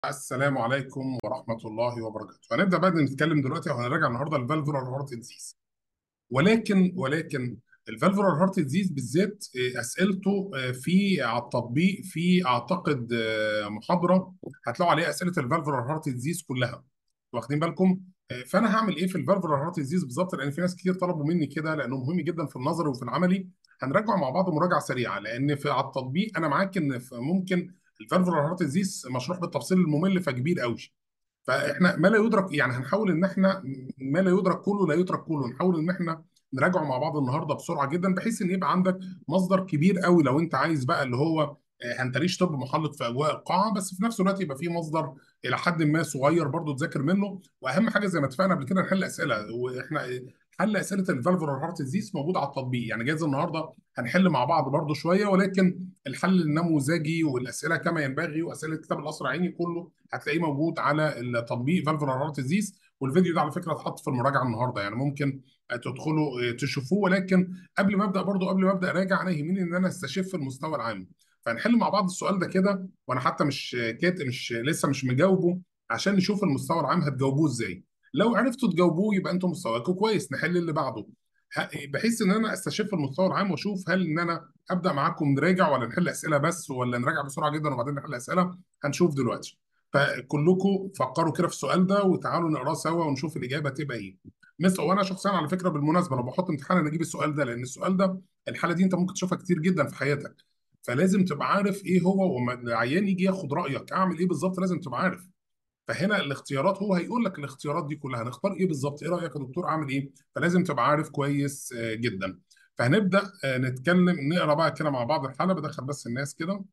السلام عليكم ورحمة الله وبركاته. هنبدأ بقى نتكلم دلوقتي وهنراجع النهارده الفالفولار هارت ديزيز. ولكن ولكن الفالفولار هارت ديزيز بالذات آه، أسئلته آه، في على التطبيق في أعتقد آه، محاضرة هتلاقوا عليها أسئلة الفالفولار هارت ديزيز كلها. واخدين بالكم؟ آه، فأنا هعمل إيه في الفالفولار هارت ديزيز بالظبط لأن في ناس كتير طلبوا مني كده لأنه مهم جدا في النظري وفي العملي. هنراجع مع بعض مراجعة سريعة لأن في على التطبيق أنا معاك إن في- ممكن الفالفولار هارت ديزيز مشروح بالتفصيل الممل فكبير قوي. فاحنا ما لا يدرك يعني هنحاول ان احنا ما لا يدرك كله لا يترك كله نحاول ان احنا نراجعه مع بعض النهارده بسرعه جدا بحيث ان يبقى عندك مصدر كبير قوي لو انت عايز بقى اللي هو آه، هنتريش طب محلق في اجواء القاعه بس في نفس الوقت يبقى في مصدر الى حد ما صغير برضو تذاكر منه واهم حاجه زي ما اتفقنا قبل كده نحل اسئله واحنا حل اسئله الفالفولار هارت ديزيز موجود على التطبيق يعني جايز النهارده هنحل مع بعض برضو شويه ولكن الحل النموذجي والاسئله كما ينبغي واسئله كتاب القصر العيني كله هتلاقيه موجود على التطبيق فالفولار هارت ديزيز والفيديو ده على فكره اتحط في المراجعه النهارده يعني ممكن تدخلوا تشوفوه ولكن قبل ما ابدا برضو قبل ما ابدا اراجع انا يهمني ان انا استشف المستوى العام فهنحل مع بعض السؤال ده كده وانا حتى مش كاتب مش لسه مش مجاوبه عشان نشوف المستوى العام هتجاوبوه ازاي لو عرفتوا تجاوبوه يبقى انتم مستواكم كويس نحل اللي بعده ه- بحيث ان انا استشف المستوى العام واشوف هل ان انا ابدا معاكم نراجع ولا نحل اسئله بس ولا نراجع بسرعه جدا وبعدين نحل اسئله هنشوف دلوقتي فكلكم فكروا كده في السؤال ده وتعالوا نقراه سوا ونشوف الاجابه تبقى ايه. مثل وانا شخصيا على فكره بالمناسبه لو بحط امتحان انا اجيب السؤال ده لان السؤال ده الحاله دي انت ممكن تشوفها كتير جدا في حياتك فلازم تبقى عارف ايه هو وما العيان يجي ياخد رايك اعمل ايه بالظبط لازم تبقى عارف. فهنا الاختيارات هو هيقول لك الاختيارات دي كلها هنختار ايه بالظبط ايه رايك يا دكتور اعمل ايه فلازم تبقى عارف كويس آه، جدا فهنبدا آه، نتكلم نقرا بقى كده مع بعض الحاله بدخل بس الناس كده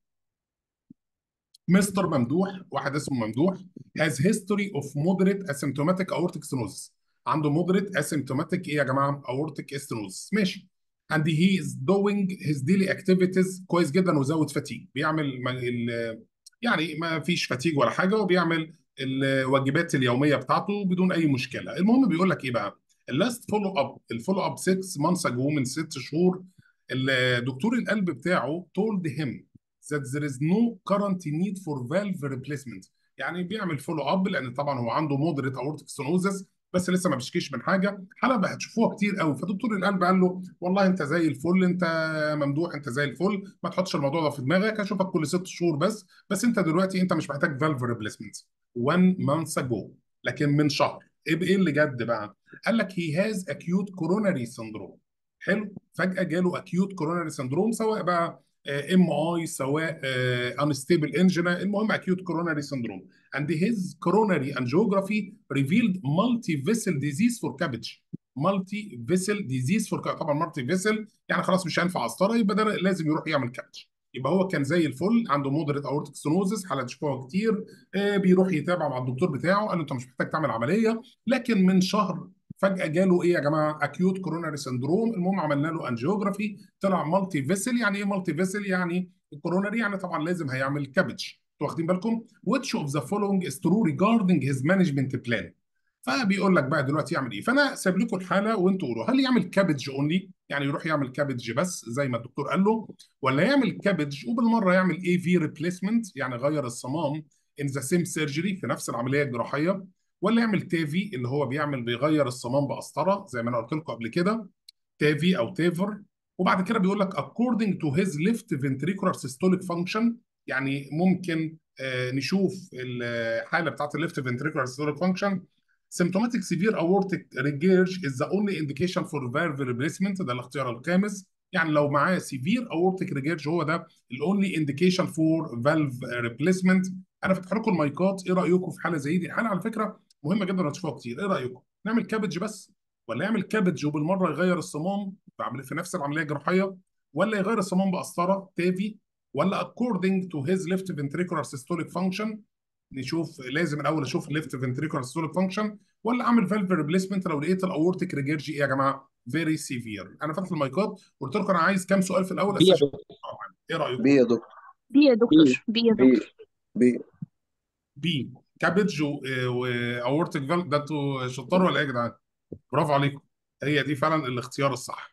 مستر ممدوح واحد اسمه ممدوح has history of moderate asymptomatic aortic stenosis عنده moderate asymptomatic ايه يا جماعه aortic stenosis ماشي and he is doing his daily activities كويس جدا وزود fatigue بيعمل ما- ال- يعني ما فيش fatigue ولا حاجه وبيعمل الواجبات اليوميه بتاعته بدون اي مشكله المهم بيقول لك ايه بقى اللاست فولو اب الفولو اب 6 مانثs ago من ست شهور الدكتور القلب بتاعه told him that there is no current need for valve replacement يعني بيعمل فولو اب لان طبعا هو عنده مودريت اورتيك ستenosis بس لسه ما بيشكيش من حاجه حاله بقى هتشوفوها كتير قوي فدكتور القلب قال له والله انت زي الفل انت ممدوح انت زي الفل ما تحطش الموضوع ده في دماغك هشوفك كل ست شهور بس بس انت دلوقتي انت مش محتاج فالف ريبليسمنت 1 مانث اجو لكن من شهر ايه ايه اللي جد بقى قال لك he has acute coronary syndrome حلو فجأة جاله acute coronary syndrome سواء بقى ام اي سواء انستيبل انجينا المهم acute coronary syndrome and his coronary angiography revealed multi vessel disease for cabbage multi vessel disease for طبعا مالتي فيسل يعني خلاص مش هينفع قسطره يبقى ده لازم يروح يعمل كابج يبقى هو كان زي الفل عنده مودريت اورتيك ستenosis حالات تشوفوها كتير آه، بيروح يتابع مع الدكتور بتاعه قال له انت مش محتاج تعمل عمليه لكن من شهر فجاه جاله ايه يا جماعه اكيوت كوروناري سندروم المهم عملنا له انجيوجرافي طلع مالتي فيسل يعني ايه مالتي فيسل يعني الكوروناري يعني طبعا لازم هيعمل كابج واخدين بالكم which of the following is true regarding his management plan فبيقول لك بقى دلوقتي يعمل ايه فانا سايب لكم الحاله وانتوا قولوا هل يعمل كابج اونلي يعني يروح يعمل كابج بس زي ما الدكتور قال له ولا يعمل كابج وبالمره يعمل اي في ريبليسمنت يعني غير الصمام ان ذا سيم سيرجري في نفس العمليه الجراحيه ولا يعمل تافي اللي هو بيعمل بيغير الصمام بقسطره زي ما انا قلت لكم قبل كده تافي او تيفر وبعد كده بيقول لك according to his left ventricular systolic function يعني ممكن آه، نشوف الحاله بتاعت الليفت ventricular systolic function symptomatic severe aortic regurg is the only indication for valve replacement ده الاختيار الخامس يعني لو معاه severe aortic regurg هو ده ال only indication for valve replacement انا فاتح لكم المايكات ايه رايكم في حاله زي دي حاله على فكره مهمه جدا هتشوفوها كتير ايه رايكم نعمل كابج بس ولا يعمل كابج وبالمره يغير الصمام في عمل- في نفس العمليه الجراحيه ولا يغير الصمام بقسطره تافي ولا according to his left ventricular systolic function نشوف لازم الاول اشوف الليفت فنتريكولار سيستوليك فانكشن ولا اعمل فالف ريبليسمنت لو لقيت الاورتيك ريجيرجي ايه يا جماعه فيري سيفير انا فاتح المايكات قلت لكم انا عايز كام سؤال في الاول بي يا استشير دكتور ايه رايكم بي يا دكتور بي يا بي دكتور بي يا بي دكتور بي بي كابج واورتيك فالف ده انتوا شطار ولا ايه يا جدعان برافو عليكم هي دي فعلا الاختيار الصح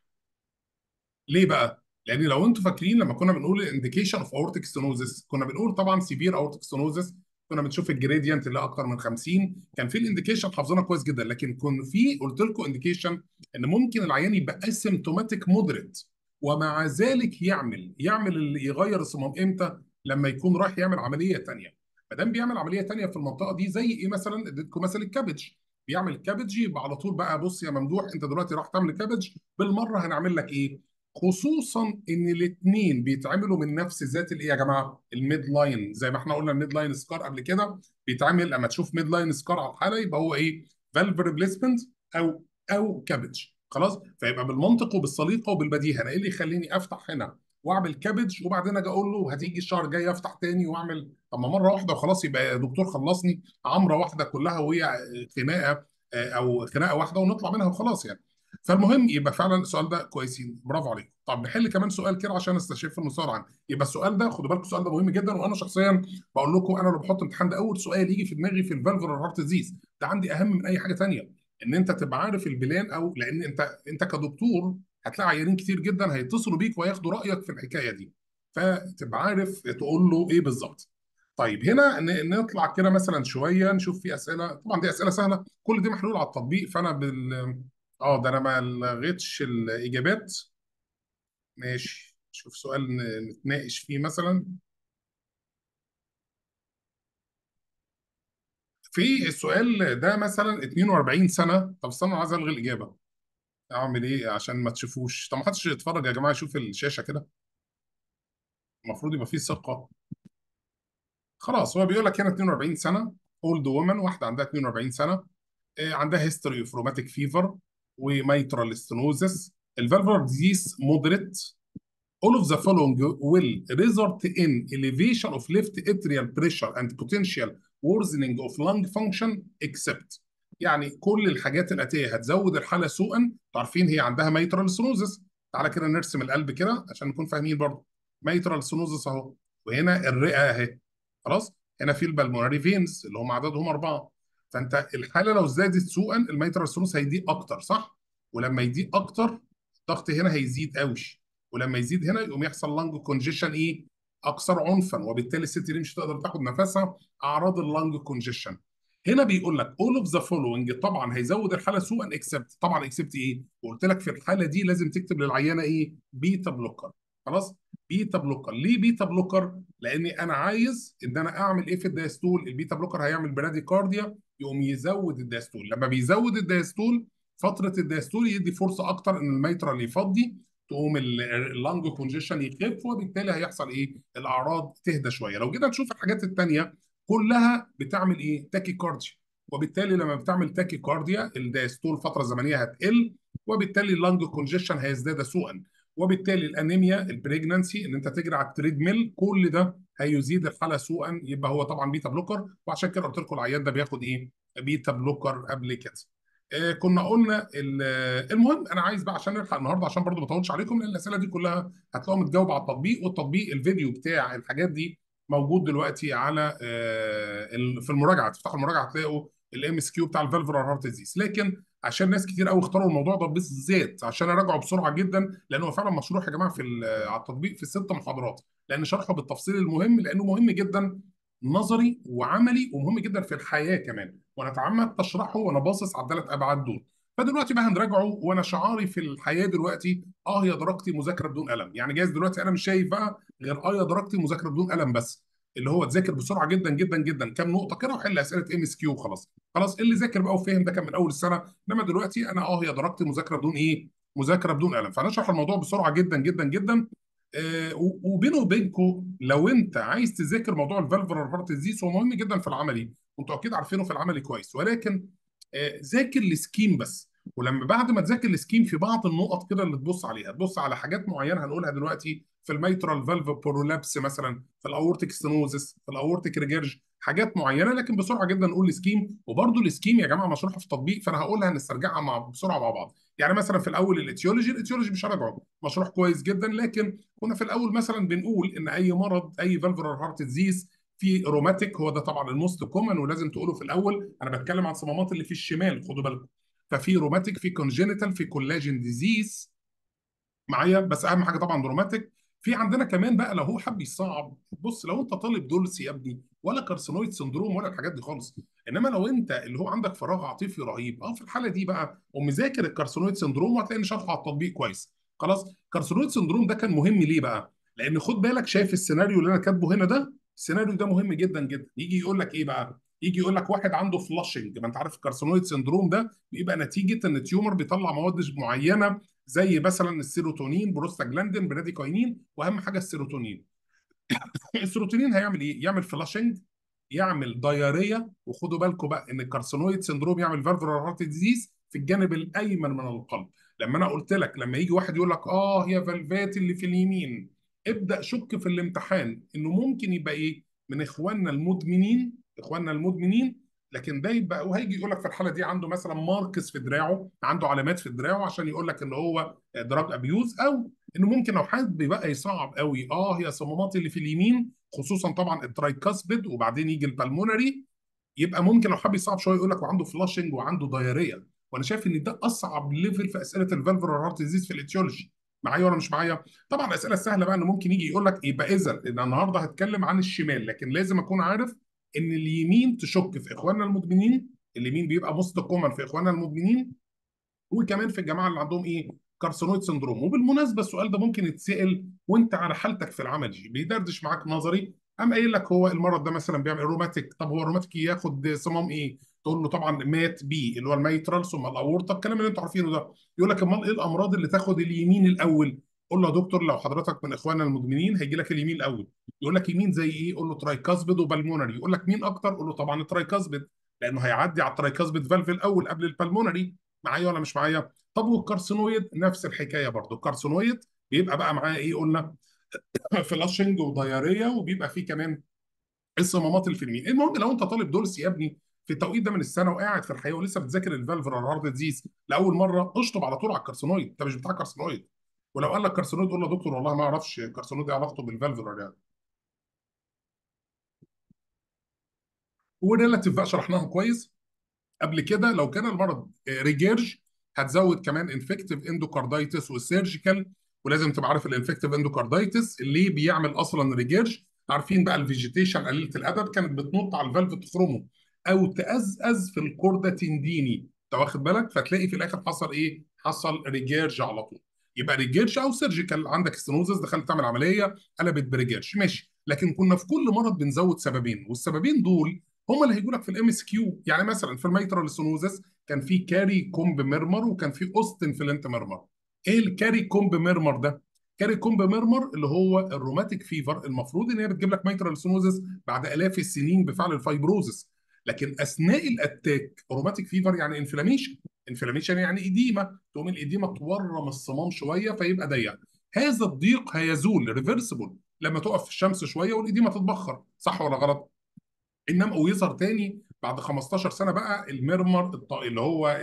ليه بقى؟ لان لو انتوا فاكرين لما كنا بنقول الانديكيشن اوف اورتيك ستينوزس كنا بنقول طبعا سيفير اورتيك ستينوزس كنا بنشوف الجريدينت اللي اكتر من 50 كان في الانديكيشن حافظينها كويس جدا لكن كان في قلت لكم انديكيشن ان ممكن العيان يبقى اسيمتوماتيك مودريت ومع ذلك يعمل يعمل اللي يغير الصمام امتى لما يكون رايح يعمل عمليه ثانيه ما دام بيعمل عمليه ثانيه في المنطقه دي زي ايه مثلا اديتكم مثل الكابج بيعمل كابج يبقى على طول بقى بص يا ممدوح انت دلوقتي راح تعمل كابج بالمره هنعمل لك ايه خصوصا ان الاثنين بيتعملوا من نفس ذات الايه يا جماعه الميد لاين زي ما احنا قلنا الميد لاين سكار قبل كده بيتعمل لما تشوف ميد لاين سكار على الحاله يبقى هو ايه فالف ريبليسمنت او او كابج خلاص فيبقى بالمنطق وبالسليقه وبالبديهه انا ايه اللي يخليني افتح هنا واعمل كابج وبعدين اجي اقول له هتيجي الشهر الجاي افتح تاني واعمل طب ما مره واحده وخلاص يبقى يا دكتور خلصني عمره واحده كلها وهي خناقه او خناقه واحده ونطلع منها وخلاص يعني فالمهم يبقى فعلا السؤال ده كويسين برافو عليكم طب نحل كمان سؤال كده عشان استشف المسار عنه يبقى السؤال ده خدوا بالكم السؤال ده مهم جدا وانا شخصيا بقول لكم انا لو بحط امتحان ده اول سؤال يجي في دماغي في الفالفولار هارت ديزيز ده عندي اهم من اي حاجه ثانيه ان انت تبقى عارف البلان او لان انت انت كدكتور هتلاقي عيانين كتير جدا هيتصلوا بيك وياخدوا رايك في الحكايه دي فتبقى عارف تقول له ايه بالظبط طيب هنا نطلع كده مثلا شويه نشوف في اسئله طبعا دي اسئله سهله كل دي محلول على التطبيق فانا بال اه ده انا ما لغيتش الاجابات ماشي شوف سؤال نتناقش فيه مثلا في السؤال ده مثلا 42 سنه طب استنى عايز الغي الاجابه اعمل ايه عشان ما تشوفوش طب ما حدش يتفرج يا جماعه يشوف الشاشه كده المفروض يبقى فيه ثقه خلاص هو بيقول لك هنا 42 سنه اولد وومن واحده عندها 42 سنه عندها هيستوري اوف روماتيك فيفر وميترال ستينوزس الفالفولار ديزيز مودريت all of the following will result in elevation of left atrial pressure and potential worsening of lung function except يعني كل الحاجات الاتيه هتزود الحاله سوءا عارفين هي عندها ميترال ستينوزس تعالى كده نرسم القلب كده عشان نكون فاهمين برضه ميترال ستينوزس اهو وهنا الرئه اهي خلاص هنا في البلمونري فينز اللي هم عددهم اربعه فانت الحاله لو زادت سوءا الميترال ستينوزس هيضيق اكتر صح ولما يضيق اكتر الضغط هنا هيزيد قوي ولما يزيد هنا يقوم يحصل لانج كونجيشن ايه اكثر عنفا وبالتالي الست دي مش هتقدر تاخد نفسها اعراض اللانج كونجيشن هنا بيقول لك all of the following طبعا هيزود الحاله سوءا اكسبت طبعا اكسبت ايه وقلت لك في الحاله دي لازم تكتب للعيانه ايه بيتا بلوكر خلاص بيتا بلوكر ليه بيتا بلوكر لاني انا عايز ان انا اعمل ايه في الدايستول البيتا بلوكر هيعمل براديكارديا يقوم يزود الدايستول لما بيزود الدايستول فتره الدايستول يدي فرصه اكتر ان الميترال يفضي تقوم اللانج كونجيشن يخف وبالتالي هيحصل ايه الاعراض تهدى شويه لو جينا نشوف الحاجات الثانيه كلها بتعمل ايه تاكي كارديا وبالتالي لما بتعمل تاكي كارديا الدايستول فتره زمنيه هتقل وبالتالي اللانج كونجيشن هيزداد سوءا وبالتالي الانيميا البريجنانسي ان انت تجري على التريد ميل كل ده هيزيد الحاله سوءا يبقى هو طبعا بيتا بلوكر وعشان كده قلت لكم العيان ده بياخد ايه بيتا بلوكر قبل كده آه كنا قلنا المهم انا عايز بقى عشان نلحق النهارده عشان برضو ما اطولش عليكم لان الاسئله دي كلها هتلاقوها متجاوبه على التطبيق والتطبيق الفيديو بتاع الحاجات دي موجود دلوقتي على آه في المراجعه تفتحوا المراجعه تلاقوا الام اس كيو بتاع الفالفولار هارت ديزيز لكن عشان ناس كتير قوي اختاروا الموضوع ده بالذات عشان اراجعه بسرعه جدا لان هو فعلا مشروح يا جماعه في على التطبيق في الست محاضرات لان شرحه بالتفصيل المهم لانه مهم جدا نظري وعملي ومهم جدا في الحياه كمان وانا اتعمد تشرحه وانا باصص على الثلاث ابعاد دول فدلوقتي بقى هنراجعه وانا شعاري في الحياه دلوقتي اه يا درجتي مذاكره بدون قلم يعني جايز دلوقتي انا مش شايف بقى غير اه يا درجتي مذاكره بدون قلم بس اللي هو تذاكر بسرعه جدا جدا جدا كام نقطه كده وحل اسئله ام اس كيو وخلاص خلاص اللي ذاكر بقى وفهم ده كان من اول السنه انما دلوقتي انا اه يا درجتي مذاكره بدون ايه مذاكره بدون قلم فهنشرح الموضوع بسرعه جدا جدا جدا آه وبينه وبينكم لو انت عايز تذاكر موضوع الفالفولار هارت ديزيز هو مهم جدا في العملي وانتوا اكيد عارفينه في العملي كويس ولكن آه ذاكر السكيم بس ولما بعد ما تذاكر السكيم في بعض النقط كده اللي تبص عليها تبص على حاجات معينه هنقولها دلوقتي في الميترال فالف برولابس مثلا في الاورتيك ستينوزس في الاورتيك ريجيرج حاجات معينه لكن بسرعه جدا نقول السكيم وبرده السكيم يا جماعه مشروحه في التطبيق فانا هقولها نسترجعها مع بسرعه مع بعض يعني مثلا في الاول الاتيولوجي الاتيولوجي مش هراجعه مشروح كويس جدا لكن كنا في الاول مثلا بنقول ان اي مرض اي فالفولار هارت ديزيز في روماتيك هو ده طبعا الموست كومن ولازم تقوله في الاول انا بتكلم عن الصمامات اللي في الشمال خدوا بالكم ففي روماتيك في كونجينيتال في كولاجين ديزيز معايا بس اهم حاجه طبعا روماتيك في عندنا كمان بقى لو هو حب يصعب بص لو انت طالب دولس يا ابني ولا كارسينويد سندروم ولا الحاجات دي خالص انما لو انت اللي هو عندك فراغ عاطفي رهيب اه في الحاله دي بقى قوم مذاكر الكارسينويد سندروم وهتلاقي شرحه على التطبيق كويس خلاص كارسينويد سندروم ده كان مهم ليه بقى لان خد بالك شايف السيناريو اللي انا كاتبه هنا ده السيناريو ده مهم جدا جدا يجي يقول لك ايه بقى يجي يقول لك واحد عنده فلاشنج ما انت عارف الكارسينويد سندروم ده بيبقى نتيجه ان التيومر بيطلع مواد معينه زي مثلا السيروتونين بروستاجلاندين براديكاينين واهم حاجه السيروتونين السيروتونين هيعمل ايه؟ يعمل فلاشنج يعمل دايريا وخدوا بالكم بقى ان الكارسينويد سندروم يعمل فالفولار هارت ديزيز في الجانب الايمن من القلب لما انا قلت لك لما يجي واحد يقول لك اه هي فالفات اللي في اليمين ابدا شك في الامتحان انه ممكن يبقى ايه من اخواننا المدمنين اخواننا المدمنين لكن ده يبقى وهيجي يقول لك في الحاله دي عنده مثلا ماركس في دراعه عنده علامات في دراعه عشان يقول لك ان هو دراج ابيوز او انه ممكن لو حد بقى يصعب قوي اه هي الصمامات اللي في اليمين خصوصا طبعا الترايكاسبيد وبعدين يجي البلمونري يبقى ممكن لو حب يصعب شويه يقول لك وعنده فلاشنج وعنده دايريا وانا شايف ان ده اصعب ليفل في اسئله الفالفولار هارت ديزيز في الاتيولوجي معايا ولا مش معايا؟ طبعا الاسئله السهله بقى انه ممكن يجي يقول لك يبقى اذا ان النهارده هتكلم عن الشمال لكن لازم اكون عارف ان اليمين تشك في اخواننا المدمنين اليمين بيبقى موست كومن في اخواننا المدمنين وكمان في الجماعه اللي عندهم ايه كارسينويد سندروم وبالمناسبه السؤال ده ممكن يتسال وانت على حالتك في العملي بيدردش معاك نظري قام قايل لك هو المرض ده مثلا بيعمل روماتيك طب هو الروماتيك ياخد صمام ايه تقول له طبعا مات بي اللي هو الميترال ثم الاورطه الكلام اللي انتوا عارفينه ده يقول لك امال ايه الامراض اللي تاخد اليمين الاول قول له يا دكتور لو حضرتك من اخواننا المدمنين هيجي لك اليمين الاول يقول لك يمين زي ايه قول له ترايكاسبيد وبلمونري يقول لك مين اكتر قول له طبعا الترايكاسبيد لانه هيعدي على الترايكاسبيد فالف الاول قبل البلمونري معايا ولا مش معايا طب والكارسينويد نفس الحكايه برضه الكارسينويد بيبقى بقى معاه ايه قلنا فلاشنج ودياريه وبيبقى فيه كمان الصمامات اللي في اليمين المهم لو انت طالب دولس يا ابني في التوقيت ده من السنه وقاعد في الحياه ولسه بتذاكر الفالفولار هارت ديزيز لاول مره اشطب على طول على الكارسينويد انت مش بتاع كارسينويد ولو قال لك كارسينويد قول له يا دكتور والله ما اعرفش كارسينويد ايه علاقته بالفالفولار يعني وريلاتيف بقى شرحناها كويس قبل كده لو كان المرض ريجيرج هتزود كمان انفكتيف اندوكاردايتس والسيرجيكال ولازم تبقى عارف الانفكتيف اندوكاردايتس اللي بيعمل اصلا ريجيرج عارفين بقى الفيجيتيشن قليله الادب كانت بتنط على الفالف تخرمه او تأزأز في الكوردا تنديني انت واخد بالك فتلاقي في الاخر حصل ايه؟ حصل ريجيرج على طول يبقى ريجيرج او سيرجيكال عندك ستينوزس دخلت تعمل عمليه قلبت بريجيرج ماشي لكن كنا في كل مرض بنزود سببين والسببين دول هم اللي هيجوا لك في الام اس كيو يعني مثلا في الميترال ستينوزس كان في كاري كومب ميرمر وكان في اوستن فلنت ميرمر ايه الكاري كومب ميرمر ده؟ كاري كومب ميرمر اللي هو الروماتيك فيفر المفروض ان هي بتجيب لك ميترال ستينوزس بعد الاف السنين بفعل الفايبروزس لكن اثناء الاتاك روماتيك فيفر يعني انفلاميشن انفلاميشن يعني ايديما تقوم الايديما تورم الصمام شويه فيبقى ضيق هذا الضيق هيزول ريفرسبل لما تقف في الشمس شويه والايديما تتبخر صح ولا غلط انما ويظهر تاني بعد 15 سنه بقى الميرمر اللي هو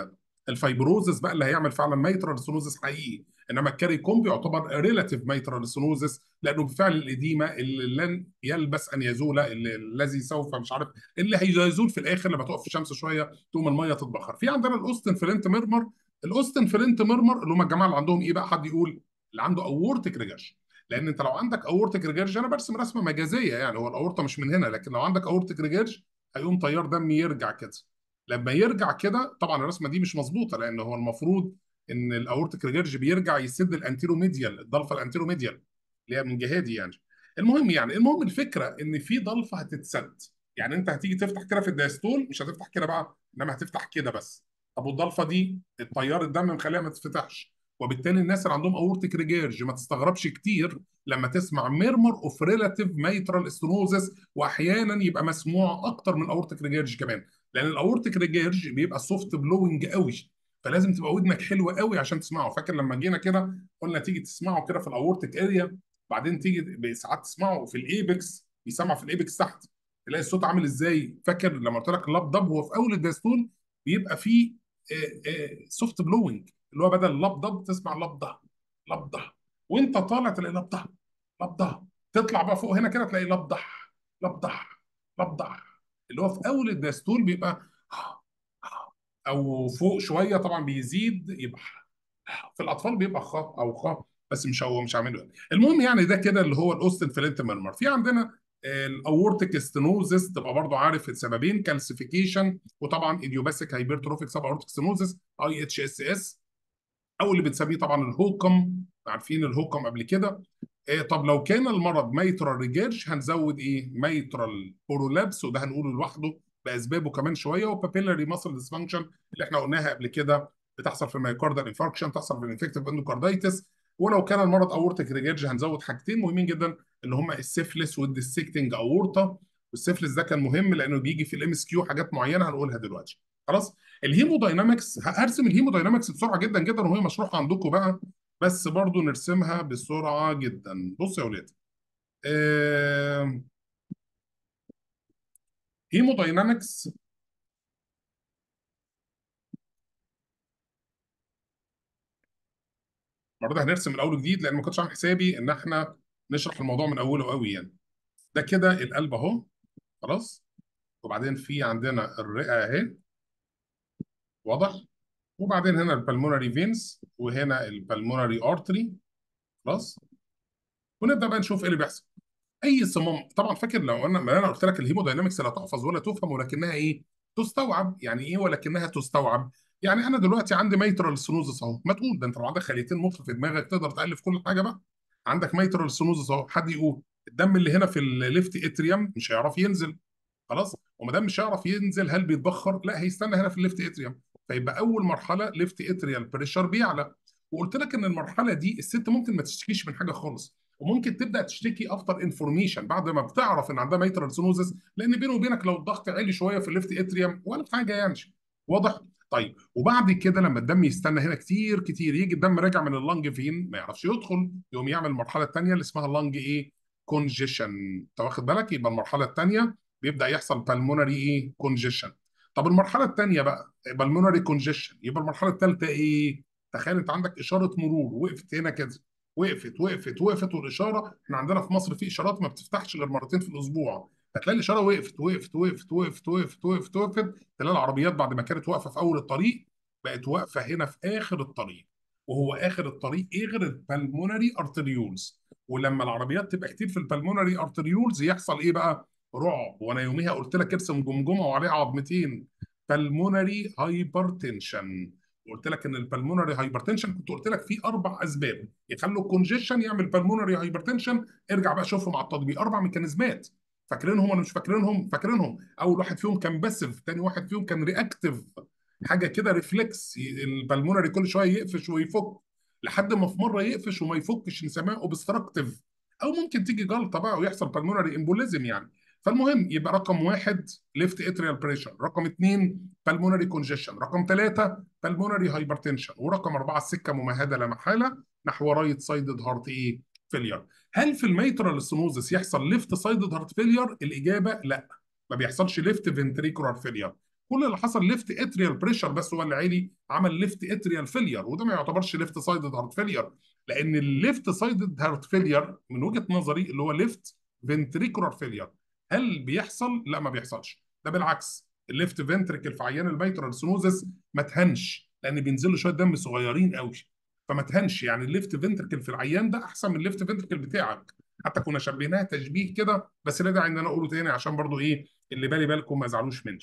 الفايبروزس بقى اللي هيعمل فعلا ميترال ستينوزس حقيقي انما الكاري كومب يعتبر ريلاتيف ميترال ستينوزس لانه بفعل الاديمه اللي لن يلبس ان يزول الذي سوف مش عارف اللي هيزول في الاخر لما تقف في الشمس شويه تقوم الميه تتبخر في عندنا الاوستن فلنت ميرمر الاوستن فلنت ميرمر اللي هم الجماعه اللي عندهم ايه بقى حد يقول اللي عنده اورتيك ريجرشن لان انت لو عندك اورتيك ريجرج انا برسم رسمه مجازيه يعني هو الاورطه مش من هنا لكن لو عندك اورتيك ريجرج هيقوم تيار دم يرجع كده لما يرجع كده طبعا الرسمه دي مش مظبوطه لان هو المفروض ان الاورتيك ريجرج بيرجع يسد الانتيروميديال الضلفه الانتيروميديال اللي هي من جهادي يعني المهم يعني المهم الفكره ان في ضلفه هتتسد يعني انت هتيجي تفتح كده في الدايستول مش هتفتح كده بقى انما هتفتح كده بس طب والضلفه دي التيار الدم مخليها ما تتفتحش وبالتالي الناس اللي عندهم اورتيك ريجيرج ما تستغربش كتير لما تسمع ميرمر اوف ريلاتيف ميترال استنوزس واحيانا يبقى مسموع اكتر من اورتيك ريجيرج كمان لان الاورتيك ريجيرج بيبقى سوفت بلوينج قوي فلازم تبقى ودنك حلوه قوي عشان تسمعه فاكر لما جينا كده قلنا تيجي تسمعه كده في الاورتيك اريا بعدين تيجي ساعات تسمعه في الايبكس بيسمع في الايبكس تحت تلاقي الصوت عامل ازاي فاكر لما قلت لك اللاب دب هو في اول الدايستول بيبقى فيه سوفت بلوينج اللي هو بدل لبضه تسمع لبضه لبضه وانت طالع تلاقي لبضه لبضه تطلع بقى فوق هنا كده تلاقي لبضه لبضه لبضه اللي هو في اول الدايستول بيبقى او فوق شويه طبعا بيزيد يبقى في الاطفال بيبقى خ او خ بس مش هو مش عامله المهم يعني ده كده اللي هو الاوستن فلنت ميرمر في عندنا الاورتيك ستينوزس تبقى برضو عارف السببين كالسيفيكيشن وطبعا ايديوباثيك هايبرتروفيك سب اورتيك ستينوزس اي اتش اس اس او اللي بنسميه طبعا الهوكم عارفين الهوكم قبل كده إيه طب لو كان المرض ميترال ريجيرج هنزود ايه ميترال برولابس وده هنقوله لوحده باسبابه كمان شويه وبابيلاري ماسل ديسفانكشن اللي احنا قلناها قبل كده بتحصل في الميوكاردال انفاركشن تحصل في الانفكتيف اندوكاردايتس ولو كان المرض اورتيك ريجيرج هنزود حاجتين مهمين جدا اللي هم السيفلس والديسكتنج اورتا والسيفلس ده كان مهم لانه بيجي في الام اس كيو حاجات معينه هنقولها دلوقتي خلاص الهيموداينامكس هرسم الهيموداينامكس بسرعه جدا جدا وهي مشروحه عندكم بقى بس برضو نرسمها بسرعه جدا بصوا يا ولاد آه... هيموداينامكس برضه هنرسم من اول جديد لان ما كنتش عامل حسابي ان احنا نشرح الموضوع من اوله قوي يعني ده كده القلب اهو خلاص وبعدين في عندنا الرئه اهي واضح وبعدين هنا البلمونري فينز وهنا البلمونري ارتري خلاص ونبدا بقى نشوف ايه اللي بيحصل اي صمام طبعا فاكر لو انا ما انا قلت لك الهيموداينامكس لا تحفظ ولا تفهم ولكنها ايه تستوعب يعني ايه ولكنها تستوعب يعني انا دلوقتي عندي ميترال سينوزس اهو ما تقول ده انت لو عندك خليتين مخ في دماغك تقدر تالف كل حاجه بقى عندك ميترال سينوزس اهو حد يقول الدم اللي هنا في الليفت اتريوم مش هيعرف ينزل خلاص وما دام مش هيعرف ينزل هل بيتبخر لا هيستنى هنا في الليفت اتريوم فيبقى اول مرحله ليفت اتريال بريشر بيعلى وقلت لك ان المرحله دي الست ممكن ما تشتكيش من حاجه خالص وممكن تبدا تشتكي افتر انفورميشن بعد ما بتعرف ان عندها ميترال سينوزس لان بينه وبينك لو الضغط عالي شويه في الليفت اتريوم ولا حاجه يعني واضح طيب وبعد كده لما الدم يستنى هنا كتير كتير يجي الدم راجع من اللنج فين ما يعرفش يدخل يقوم يعمل المرحله الثانيه اللي اسمها اللنج ايه كونجيشن انت واخد بالك يبقى المرحله الثانيه بيبدا يحصل بالمونري ايه كونجيشن طب المرحله الثانيه بقى بالمونري كونجيشن يبقى المرحله الثالثه ايه تخيل انت عندك اشاره مرور وقفت هنا كده وقفت وقفت وقفت والاشاره احنا عندنا في مصر في اشارات ما بتفتحش غير مرتين في الاسبوع هتلاقي الاشاره وقفت وقفت وقفت وقفت وقفت وقفت وقفت تلاقي العربيات بعد ما كانت واقفه في اول الطريق بقت واقفه هنا في اخر الطريق وهو اخر الطريق ايه غير البلمونري ارتريولز ولما العربيات تبقى كتير في البلمونري ارتريولز يحصل ايه بقى رعب وانا يوميها قلت لك ارسم جمجمه وعليها عظمتين بالمونري هايبرتنشن قلت لك ان البلمونري هايبرتنشن كنت قلت لك في اربع اسباب يخلوا الكونجيشن يعمل بالمونري هايبرتنشن ارجع بقى شوفهم على التطبيق اربع ميكانيزمات فاكرينهم ولا مش فاكرينهم فاكرينهم اول واحد فيهم كان باسيف ثاني واحد فيهم كان رياكتيف حاجه كده ريفلكس البلمونري كل شويه يقفش ويفك لحد ما في مره يقفش وما يفكش نسميها اوبستراكتيف او ممكن تيجي جلطه بقى ويحصل بالمونري امبوليزم يعني فالمهم يبقى رقم واحد ليفت اتريال بريشر رقم اثنين بالمونري كونجيشن رقم ثلاثه بالمونري هايبرتنشن ورقم اربعه السكه ممهده لا محاله نحو رايت سايدد هارت ايه فيلير هل في الميترال سينوزس يحصل ليفت سايدد هارت فيلير الاجابه لا ما بيحصلش ليفت فنتريكولار فيلير كل اللي حصل ليفت اتريال بريشر بس هو اللي عالي عمل ليفت اتريال فيلير وده ما يعتبرش ليفت سايدد هارت فيلير لان الليفت سايدد هارت فيلير من وجهه نظري اللي هو ليفت فنتريكولار فيلير هل بيحصل؟ لا ما بيحصلش ده بالعكس الليفت فنتريكل في عيان الميترال سينوزس ما تهنش لان بينزل له شويه دم صغيرين قوي فما تهنش يعني الليفت فنتركل في العيان ده احسن من الليفت فنتركل بتاعك حتى كنا شبهناها تشبيه كده بس لا داعي ان انا اقوله تاني عشان برضو ايه اللي بالي بالكم ما يزعلوش مني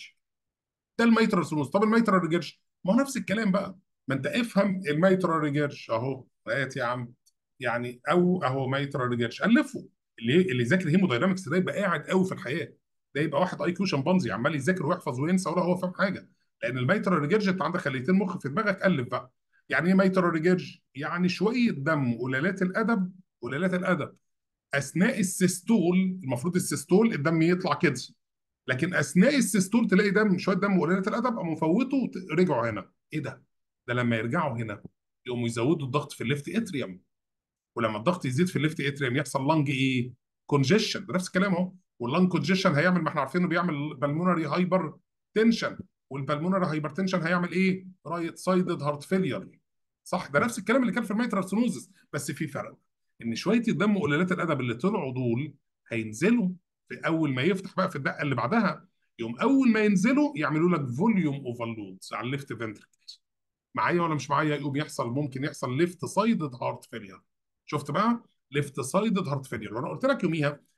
ده الميترال سينوز طب الميترال ريجيرج ما هو نفس الكلام بقى ما انت افهم الميترال ريجيرج اهو هات يا عم يعني او اهو ميترال ريجيرج الفه اللي اللي يذاكر هيموداينامكس ده يبقى قاعد قوي في الحياه ده يبقى واحد اي كيو شمبانزي عمال يذاكر ويحفظ وينسى ولا هو فاهم حاجه لان الميترال ريجيرج انت عندك خليتين مخ في دماغك الف بقى يعني ايه ميترال ريجيرج يعني شويه دم قلالات الادب قلالات الادب اثناء السيستول المفروض السيستول الدم يطلع كده لكن اثناء السيستول تلاقي دم شويه دم قلالات الادب قاموا مفوته رجعوا هنا ايه ده ده لما يرجعوا هنا يقوموا يزودوا الضغط في الليفت اتريوم ولما الضغط يزيد في الليفت اتريوم يحصل لانج ايه كونجيشن نفس الكلام اهو واللانج كونجيشن هيعمل ما احنا عارفين انه بيعمل بالمونري هايبر تنشن والبالمونري هايبر تنشن هيعمل ايه رايت سايدد هارت فيلير صح ده نفس الكلام اللي كان في الميترال سينوزس بس في فرق ان شويه الدم وقلالات الادب اللي طلعوا دول هينزلوا في اول ما يفتح بقى في الدقه اللي بعدها يوم اول ما ينزلوا يعملوا لك فوليوم اوفرلودز على الليفت فنتركل معايا ولا مش معايا يقوم يحصل ممكن يحصل ليفت سايدد هارت فيلير شفت بقى ليفت سايدد هارت فيلير وانا قلت لك يوميها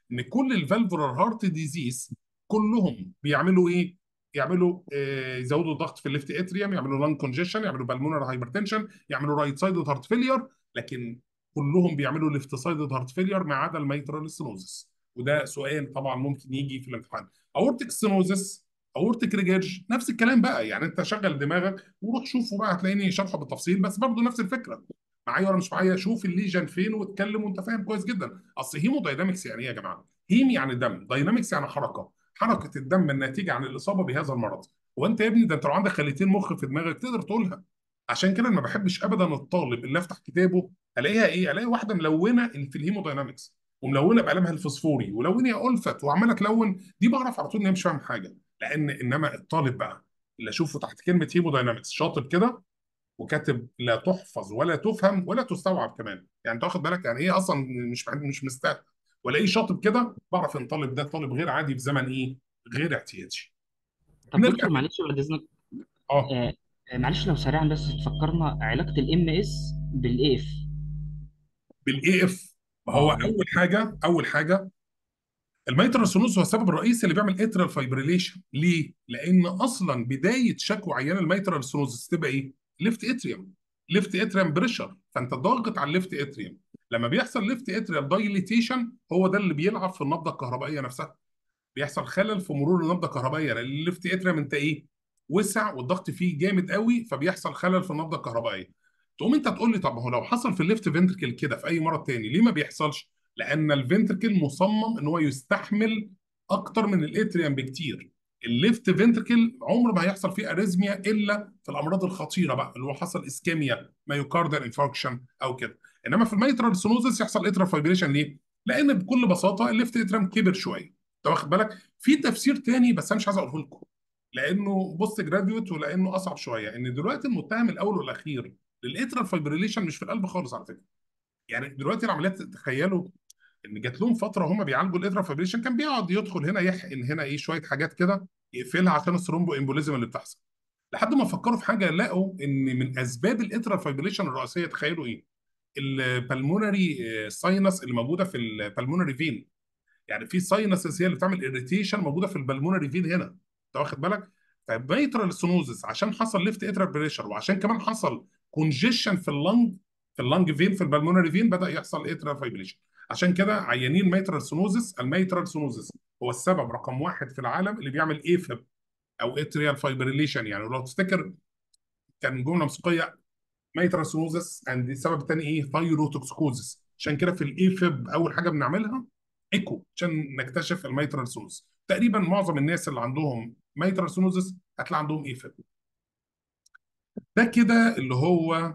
ان كل الفالفولار هارت ديزيز كلهم بيعملوا ايه؟ يعملوا آه، يزودوا الضغط في الليفت اتريوم يعملوا لانج كونجيشن يعملوا بالمونر هايبرتنشن يعملوا رايت سايد هارت فيلير لكن كلهم بيعملوا ليفت سايد هارت فيلير ما عدا الميترال ستينوزس وده سؤال طبعا ممكن يجي في الامتحان اورتيك ستينوزس اورتيك ريجيرج نفس الكلام بقى يعني انت شغل دماغك وروح شوفه بقى هتلاقيني شرحه بالتفصيل بس برضه نفس الفكره معايا ولا مش معايا شوف الليجن فين واتكلم وانت فاهم كويس جدا اصل هيمو داينامكس يعني ايه يا جماعه هيم يعني دم داينامكس يعني حركه حركه الدم الناتجه عن الاصابه بهذا المرض وانت يا ابني ده انت لو عندك خليتين مخ في دماغك تقدر تقولها عشان كده أنا ما بحبش ابدا الطالب اللي افتح كتابه الاقيها ايه الاقي واحده ملونه في الهيموداينامكس وملونه بقلمها الفوسفوري ولون يا الفت وعماله تلون دي بعرف على طول ان هي مش فاهم حاجه لان انما الطالب بقى اللي اشوفه تحت كلمه هيموداينامكس شاطر كده وكاتب لا تحفظ ولا تفهم ولا تستوعب كمان يعني تاخد بالك يعني ايه اصلا مش مش مستاهل ولا ايه شاطر كده بعرف ان الطالب ده طالب غير عادي في زمن ايه غير اعتيادي طب نرجع دكتور معلش بعد اذنك اه آه آه، معلش لو سريعا بس تفكرنا علاقه الام اس بالاي اف بالاي اف هو اه اول حاجه اول حاجه الميترال سينوز هو السبب الرئيسي اللي بيعمل اترال فايبريليشن ليه؟ لان اصلا بدايه شكوى عيان الميترال سينوز تبقى ايه؟ ليفت اتريوم ليفت اتريوم بريشر فانت ضاغط على الليفت اتريوم لما بيحصل ليفت اتريوم دايليتيشن هو ده اللي بيلعب في النبضه الكهربائيه نفسها بيحصل خلل في مرور النبضه الكهربائيه لان الليفت اتريوم انت ايه؟ وسع والضغط فيه جامد قوي فبيحصل خلل في النبضه الكهربائيه تقوم انت تقول لي طب ما هو لو حصل في الليفت فنتركل كده في اي مرض تاني ليه ما بيحصلش؟ لان الفنتركل مصمم ان هو يستحمل اكتر من الاتريوم بكتير الليفت فنتركل عمر ما هيحصل فيه اريزميا الا في الامراض الخطيره بقى اللي هو حصل اسكيميا مايوكاردال انفاركشن او كده انما في الميترال سينوزس يحصل اترال فايبريشن ليه؟ لان بكل بساطه الليفت اتريوم كبر شويه انت واخد بالك؟ في تفسير تاني بس انا مش عايز اقوله لكم لانه بوست جراديوت ولانه اصعب شويه ان دلوقتي المتهم الاول والاخير للاترال فايبريليشن مش في القلب خالص على فكره يعني دلوقتي العمليات تخيلوا ان جات لهم فتره هم بيعالجوا الاترال فايبريشن كان بيقعد يدخل هنا يحقن هنا ايه شويه حاجات كده يقفلها عشان الثرومبو امبوليزم اللي بتحصل لحد ما فكروا في حاجه لقوا ان من اسباب الاترال فايبريليشن الرئيسيه تخيلوا ايه البلمونري ساينس اللي موجوده في البلمونري فين يعني في ساينسز هي اللي بتعمل اريتيشن موجوده في البلمونري فين هنا انت واخد بالك فميترال سونوزس عشان حصل ليفت اترال بريشر وعشان كمان حصل كونجيشن في اللنج في اللنج فين في البلمونري فين بدا يحصل اترال فايبريشن عشان كده عيانين ميترال سونوزس الميترال سونوزس هو السبب رقم واحد في العالم اللي بيعمل ايفب او اتريال فايبريليشن يعني لو تفتكر كان جمله موسيقيه ميترال سونوزس عند السبب الثاني ايه ثايروتوكسكوزس عشان كده في الايفب اول حاجه بنعملها ايكو عشان نكتشف الميترال سونوزس تقريبا معظم الناس اللي عندهم ميترال سونوزس هتلاقي عندهم ايفب ده كده اللي هو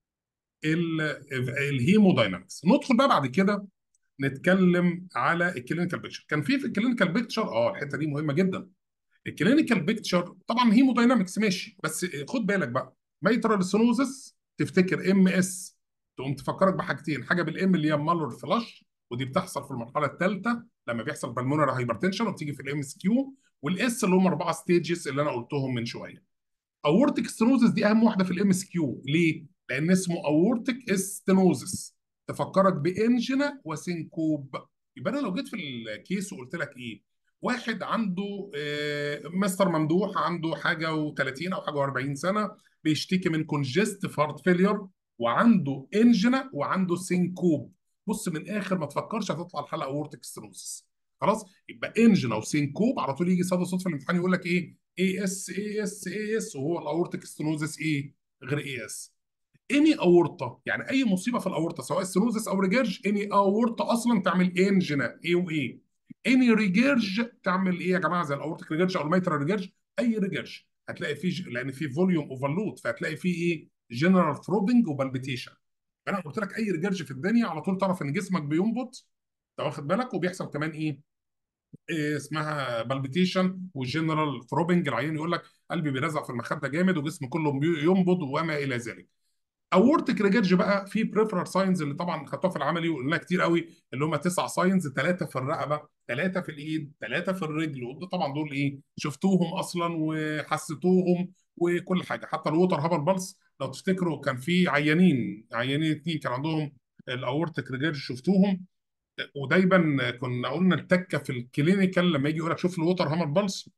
الهيموداينامكس ندخل بقى بعد كده نتكلم على الكلينيكال بيكتشر كان في في الكلينيكال بيكتشر اه الحته دي مهمه جدا الكلينيكال بيكتشر طبعا هيموداينامكس ماشي بس خد بالك بقى ميترال سينوزس تفتكر ام اس تقوم تفكرك بحاجتين حاجه بالام اللي هي مالور فلاش ودي بتحصل في المرحله الثالثه لما بيحصل بالمونر هايبرتنشن وبتيجي في الام اس كيو والاس اللي هم اربعه ستيجز اللي انا قلتهم من شويه اورتيك ستينوزس دي اهم واحده في الام اس كيو ليه؟ لان اسمه اورتيك ستينوزس تفكرك بانجنا وسينكوب يبقى انا لو جيت في الكيس وقلت لك ايه؟ واحد عنده آه، مستر ممدوح عنده حاجه و30 او حاجه و40 سنه بيشتكي من كونجست هارت فيلير وعنده انجنا وعنده سينكوب بص من الاخر ما تفكرش هتطلع الحلقه اورتيك ستينوزس خلاص يبقى انجنا وسينكوب على طول يجي صدى صوت في الامتحان يقول لك ايه اي اس اي اس اي اس وهو الاورتيك ستينوزس ايه غير اي اس اني اورطه يعني اي مصيبه في الاورطه سواء ستينوزس او ريجيرج اني اورطه اصلا تعمل انجنا ايه وايه اني ريجيرج تعمل ايه يا جماعه زي الاورتيك ريجيرج او الميترال ريجيرج اي ريجيرج هتلاقي فيه ج- لان فيه فوليوم اوفرلود فهتلاقي فيه ايه جنرال ثروبنج وبالبيتيشن انا قلت لك اي ريجيرج في الدنيا على طول تعرف ان جسمك بينبض انت واخد بالك وبيحصل كمان ايه إيه اسمها بالبيتيشن والجنرال ثروبنج العيان يقول لك قلبي بيرزع في المخده جامد وجسمي كله بي- ينبض وما الى ذلك اورتيك ريجيرج بقى في بريفرال ساينز اللي طبعا خدتوها في العملي وقلنا كتير قوي اللي هم تسع ساينز ثلاثه في الرقبه ثلاثه في الايد ثلاثه في الرجل وده طبعا دول ايه شفتوهم اصلا وحسيتوهم وكل حاجه حتى الووتر هابر بالس لو تفتكروا كان في عيانين عيانين اتنين كان عندهم الاورتيك ريجيرج شفتوهم ودايما كنا قلنا التكه في الكلينيكال لما يجي يقول لك شوف الوتر هامر بالس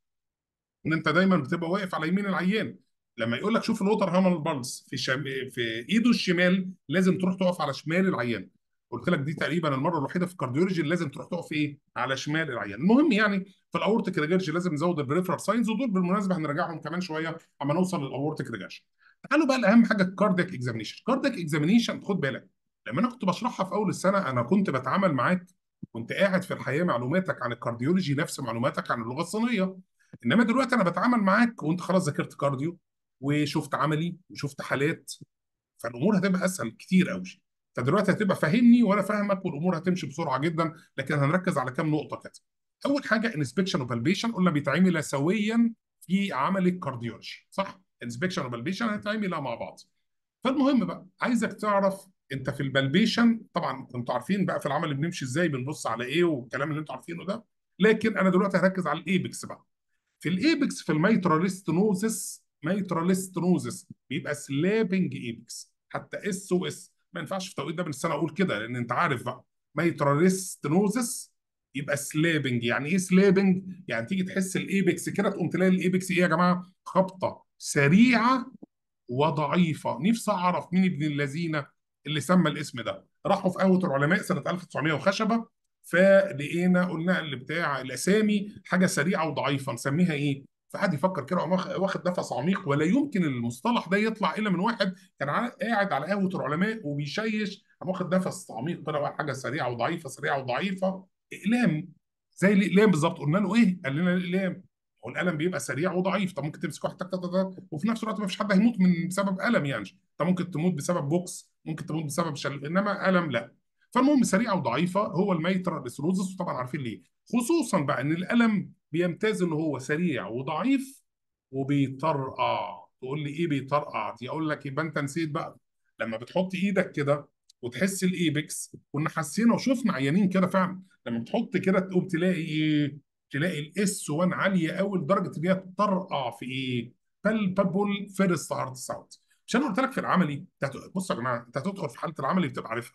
ان انت دايما بتبقى واقف على يمين العيان لما يقول لك شوف الوتر هامر بالس في شم... في ايده الشمال لازم تروح تقف على شمال العيان قلت لك دي تقريبا المره الوحيده في الكارديولوجي اللي لازم تروح تقف ايه على شمال العيان المهم يعني في الاورتيك ريجرج لازم نزود البريفرال ساينز ودول بالمناسبه هنراجعهم كمان شويه اما نوصل للاورتيك ريجرج تعالوا بقى لاهم حاجه الكاردياك اكزامينيشن كاردياك اكزامينيشن خد بالك لما انا كنت بشرحها في اول السنه انا كنت بتعامل معاك كنت قاعد في الحياه معلوماتك عن الكارديولوجي نفس معلوماتك عن اللغه الصينيه انما دلوقتي انا بتعامل معاك وانت خلاص ذاكرت كارديو وشفت عملي وشفت حالات فالامور هتبقى اسهل كتير قوي فدلوقتي هتبقى فاهمني وانا فاهمك والامور هتمشي بسرعه جدا لكن هنركز على كام نقطه كده اول حاجه انسبكشن وبالبيشن قلنا بيتعمل سويا في عمل الكارديولوجي صح انسبكشن وبالبيشن هيتعمل مع بعض فالمهم بقى عايزك تعرف انت في البالبيشن طبعا انتوا عارفين بقى في العمل بنمشي ازاي بنبص على ايه والكلام اللي انتوا عارفينه ده لكن انا دلوقتي هركز على الايبكس بقى في الايبكس في الميتراليستنوزس ميتراليستنوزس بيبقى سلابنج ايبكس حتى اس او اس ما ينفعش في التوقيت ده من السنه اقول كده لان انت عارف بقى ميتراليستنوزس يبقى سلابنج يعني ايه سلابنج يعني تيجي تحس الايبكس كده تقوم تلاقي الايبكس ايه يا جماعه خبطه سريعه وضعيفه نفسي اعرف مين ابن اللذينه اللي سمى الاسم ده راحوا في قهوه العلماء سنه 1900 وخشبه فلقينا قلنا اللي بتاع الاسامي حاجه سريعه وضعيفه نسميها ايه فقعد يفكر كده وقام واخد نفس عميق ولا يمكن المصطلح ده يطلع الا من واحد كان قاعد على قهوه العلماء وبيشيش قام واخد نفس عميق كده حاجه سريعه وضعيفه سريعه وضعيفه اقلام زي الاقلام بالظبط قلنا له ايه؟ قال لنا الاقلام هو الالم بيبقى سريع وضعيف طب ممكن تمسك واحد تك تك تك وفي نفس الوقت ما فيش حد هيموت من بسبب الم يعني انت ممكن تموت بسبب بوكس ممكن تموت بسبب شل انما الم لا فالمهم سريعه وضعيفه هو الميترال سيروزس وطبعا عارفين ليه خصوصا بقى ان الالم بيمتاز ان هو سريع وضعيف وبيطرقع تقول لي ايه بيطرقع دي اقول لك يبقى انت نسيت بقى لما بتحط ايدك كده وتحس الايبكس كنا حسينا وشفنا عيانين كده فعلا لما بتحط كده تقوم تلاقي ايه تلاقي الاس 1 عاليه قوي لدرجه ان هي تطرقع في ايه بالبابل فيرست هارت ساوند مش انا قلت لك في العملي بص يا جماعه انت هتدخل في حاله العملي بتبقى عارفها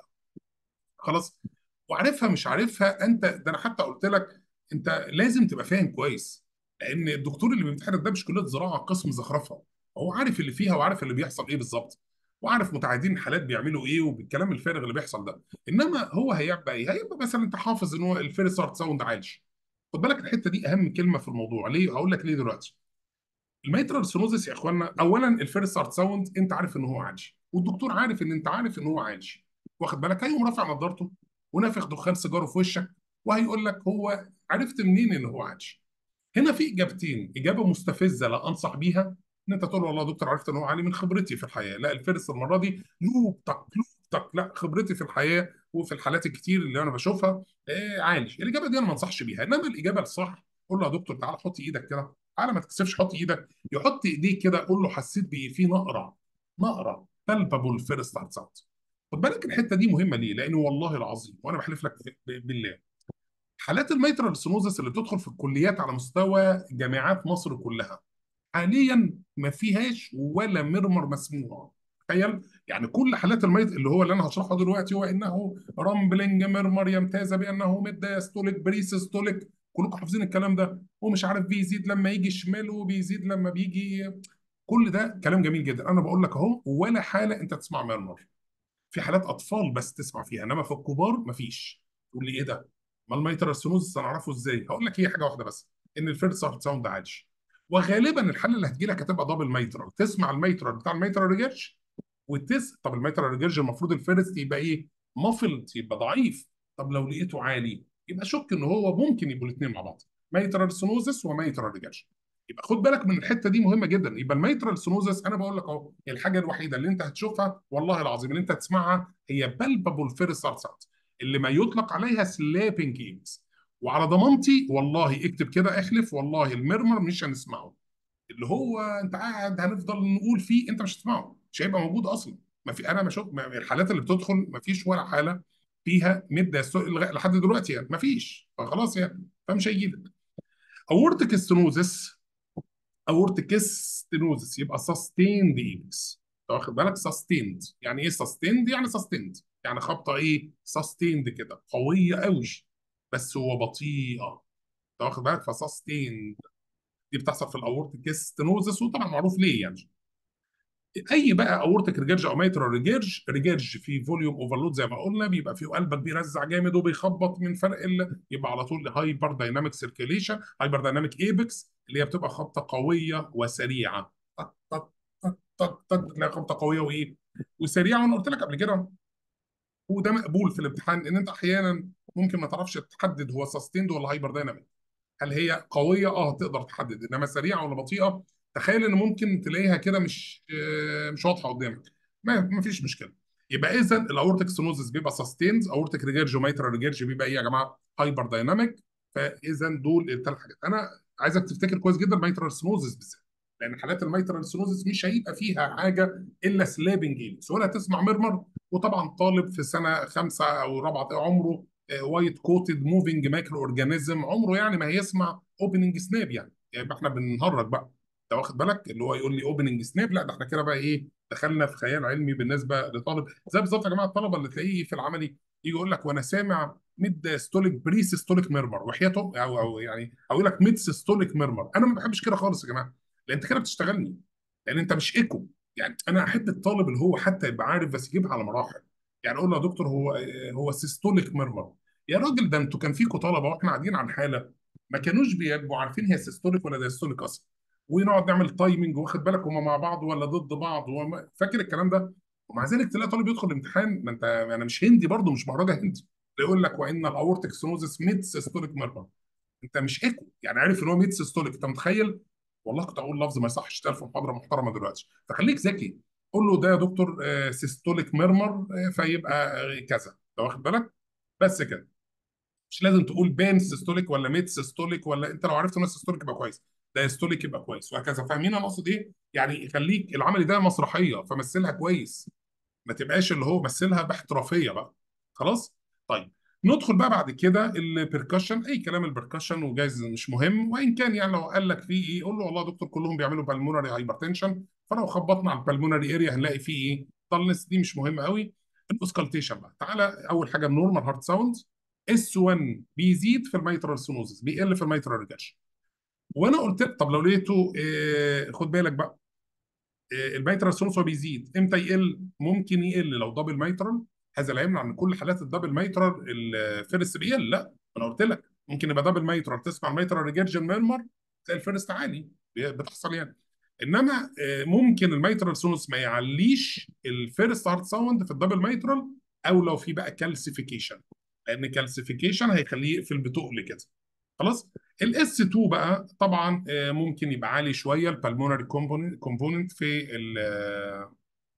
خلاص وعارفها مش عارفها انت ده انا حتى قلت لك انت لازم تبقى فاهم كويس لان الدكتور اللي بيمتحنك ده مش كليه زراعه قسم زخرفه هو عارف اللي فيها وعارف اللي بيحصل ايه بالظبط وعارف متعدين الحالات بيعملوا ايه وبالكلام الفارغ اللي بيحصل ده انما هو هيبقى ايه هيبقى مثلا انت حافظ ان هو الفيرست هارت ساوند عالي خد بالك الحته دي اهم كلمه في الموضوع ليه هقول لك ليه دلوقتي الميترال سينوزس يا اخوانا اولا الفيرست هارت ساوند انت عارف ان هو عالي والدكتور عارف ان انت عارف ان هو عالي واخد بالك هيقوم رافع نظارته ونافخ دخان سيجاره في وشك وهيقول لك هو عرفت منين ان هو عالي هنا في اجابتين اجابه مستفزه لا انصح بيها ان انت تقول والله يا دكتور عرفت ان هو عالي من خبرتي في الحياه لا الفيرست المره دي لوبتك لوبتك لا خبرتي في الحياه وفي الحالات الكتير اللي انا بشوفها آه عالي الاجابه دي انا ما انصحش بيها انما الاجابه الصح قول له يا دكتور تعالى حط ايدك كده تعالى ما تكسفش حط ايدك يحط ايديه كده قول له حسيت بايه في نقره نقره بالبابل فيرست هارت ساوند خد بالك الحته دي مهمه ليه؟ لانه والله العظيم وانا بحلف لك بالله حالات الميترال سينوزس اللي بتدخل في الكليات على مستوى جامعات مصر كلها حاليا ما فيهاش ولا مرمر مسموع تخيل يعني كل حالات الميت اللي هو اللي انا هشرحه دلوقتي هو انه رامبلنج مرمر يمتاز بانه ميد دايستوليك بريسيستوليك كلكم حافظين الكلام ده ومش عارف بيزيد لما يجي شمال وبيزيد لما بيجي كل ده كلام جميل جدا انا بقول لك اهو ولا حاله انت تسمع مرمر في حالات اطفال بس تسمع فيها انما في الكبار مفيش تقول لي ايه ده ما الميترال سينوزس انا اعرفه ازاي هقول لك هي حاجه واحده بس ان الفيرست هارت ساوند عالي وغالبا الحل اللي هتجي لك هتبقى دبل ميترال تسمع الميترال بتاع الميترال ريجرش وتس طب الميترال ريجرش المفروض الفيرست يبقى ايه مافلد يبقى ضعيف طب لو لقيته عالي يبقى شك ان هو ممكن يبقوا الاثنين مع بعض ميترال سينوزس وميترال ريجرش يبقى خد بالك من الحته دي مهمه جدا يبقى الميترال سينوزس انا بقول لك اهو الحاجه الوحيده اللي انت هتشوفها والله العظيم اللي انت هتسمعها هي بالبابل فيرست هارت ساوند اللي ما يطلق عليها سلابنج ايمز وعلى ضمانتي والله اكتب كده احلف والله المرمر مش هنسمعه اللي هو انت قاعد هنفضل نقول فيه انت مش هتسمعه مش هيبقى موجود اصلا ما في انا ما شوف الحالات اللي بتدخل ما فيش ولا حاله فيها مده لحد دلوقتي يعني ما فيش فخلاص يعني فمش هيجي لك اورتيك ستينوزس اورتيك ستينوزس يبقى سستيند ايبكس واخد بالك سستيند يعني ايه سستيند يعني سستيند يعني خبطه ايه سستيند كده قويه قوي بس هو بطيئه انت واخد بالك فسستيند دي بتحصل في الاورتيك ستينوزس وطبعا معروف ليه يعني اي بقى اورتيك ريجيرج او ميترال ريجيرج ريجيرج في فوليوم اوفرلود زي ما قلنا بيبقى فيه قلبك بيرزع جامد وبيخبط من فرق ال... يبقى على طول هايبر دايناميك سيركيليشن هايبر دايناميك ايبكس اللي هي بتبقى خبطه قويه وسريعه طق طق طق طق طق تلاقي خبطه قويه وايه وسريعه وانا قلت لك قبل كده وده مقبول في الامتحان ان انت احيانا ممكن ما تعرفش تحدد هو سستيند ولا هايبر دايناميك هل هي قويه اه تقدر تحدد انما سريعه ولا بطيئه تخيل ان ممكن تلاقيها كده مش آه، مش واضحه قدامك ما ما فيش مشكله يبقى اذا الاورتيك ستينوزس بيبقى سستينز اورتيك ريجيرج وميترال ريجيرج بيبقى ايه يا جماعه هايبر دايناميك فاذا دول الثلاث حاجات انا عايزك تفتكر كويس جدا ميترال ستينوزس بالذات لان حالات الميترال ستينوزس مش هيبقى فيها حاجه الا سلابنج ايلكس ولا تسمع مرمر وطبعا طالب في سنه خمسه او رابعه عمره وايت كوتد موفينج مايكرو اورجانيزم عمره يعني ما هيسمع اوبننج سناب يعني يبقى احنا بنهرج بقى انت واخد بالك اللي هو يقول لي اوبننج سناب لا ده احنا كده بقى ايه دخلنا في خيال علمي بالنسبه لطالب زي بالظبط يا جماعه الطلبه اللي تلاقيه في العملي يجي يقول لك وانا سامع ميد ستوليك بري سيستوليك ميرمر وحياته او او يعني او يقول لك ميد سيستوليك ميرمر انا ما بحبش كده خالص يا جماعه لان انت كده بتشتغلني لان انت مش ايكو يعني انا احب الطالب اللي هو حتى يبقى عارف بس يجيبها على مراحل يعني اقول له يا دكتور هو هو سيستوليك ميرمر يا راجل ده انتوا كان فيكم طلبه واحنا قاعدين عن حاله ما كانوش بيبقوا عارفين هي سيستوليك ولا دايستوليك اصلا ونقعد نعمل تايمنج واخد بالك هما مع بعض ولا ضد بعض وما فاكر الكلام ده ومع ذلك تلاقي طالب يدخل الامتحان ما انت انا مش هندي برضه مش مهرجه هندي يقول لك وان الاورتيك سينوزس ميد سيستوليك ميرمر انت مش ايكو يعني عارف ان هو ميد سيستوليك انت متخيل والله كنت اقول لفظ ما يصحش تقال في محاضره محترمه دلوقتي فخليك ذكي قول له ده يا دكتور آه، سيستوليك ميرمر آه، فيبقى آه، كذا انت واخد بالك بس كده مش لازم تقول بان سيستوليك ولا ميد سيستوليك ولا انت لو عرفت ان سيستوليك يبقى كويس دايستوليك يبقى كويس وهكذا فاهمين انا اقصد ايه؟ يعني خليك العمل ده مسرحيه فمثلها كويس ما تبقاش اللي هو مثلها باحترافيه بقى خلاص؟ طيب ندخل بقى بعد كده البركشن اي كلام البركشن وجايز مش مهم وان كان يعني لو قال لك فيه ايه قول له والله يا دكتور كلهم بيعملوا بالمونري هايبرتنشن فلو خبطنا على البالمونري اريا هنلاقي فيه ايه؟ طلنس دي مش مهمه قوي الاوسكالتيشن بقى تعالى اول حاجه النورمال هارت ساوند اس 1 بيزيد في الميترال سينوزس بيقل في الميترال ريجرشن وانا قلت لك طب لو لقيته آه خد بالك بقى آه الميترال سينوس هو بيزيد امتى يقل ممكن يقل لو دبل ميترال هذا لا يمنع ان كل حالات الدبل ميترال الفيرست بيقل لا انا قلت لك ممكن يبقى دبل ميترال تسمع الميترال ريجرجن ميرمر تلاقي الفيرست عالي بتحصل يعني انما آه ممكن الميترال سينوس ما يعليش الفيرست هارت ساوند في الدبل ميترال او لو في بقى كالسيفيكيشن لان كالسيفيكيشن هيخليه يقفل بتقل كده خلاص الاس 2 بقى طبعا آه، ممكن يبقى عالي شويه البلمونري كومبوننت في ال-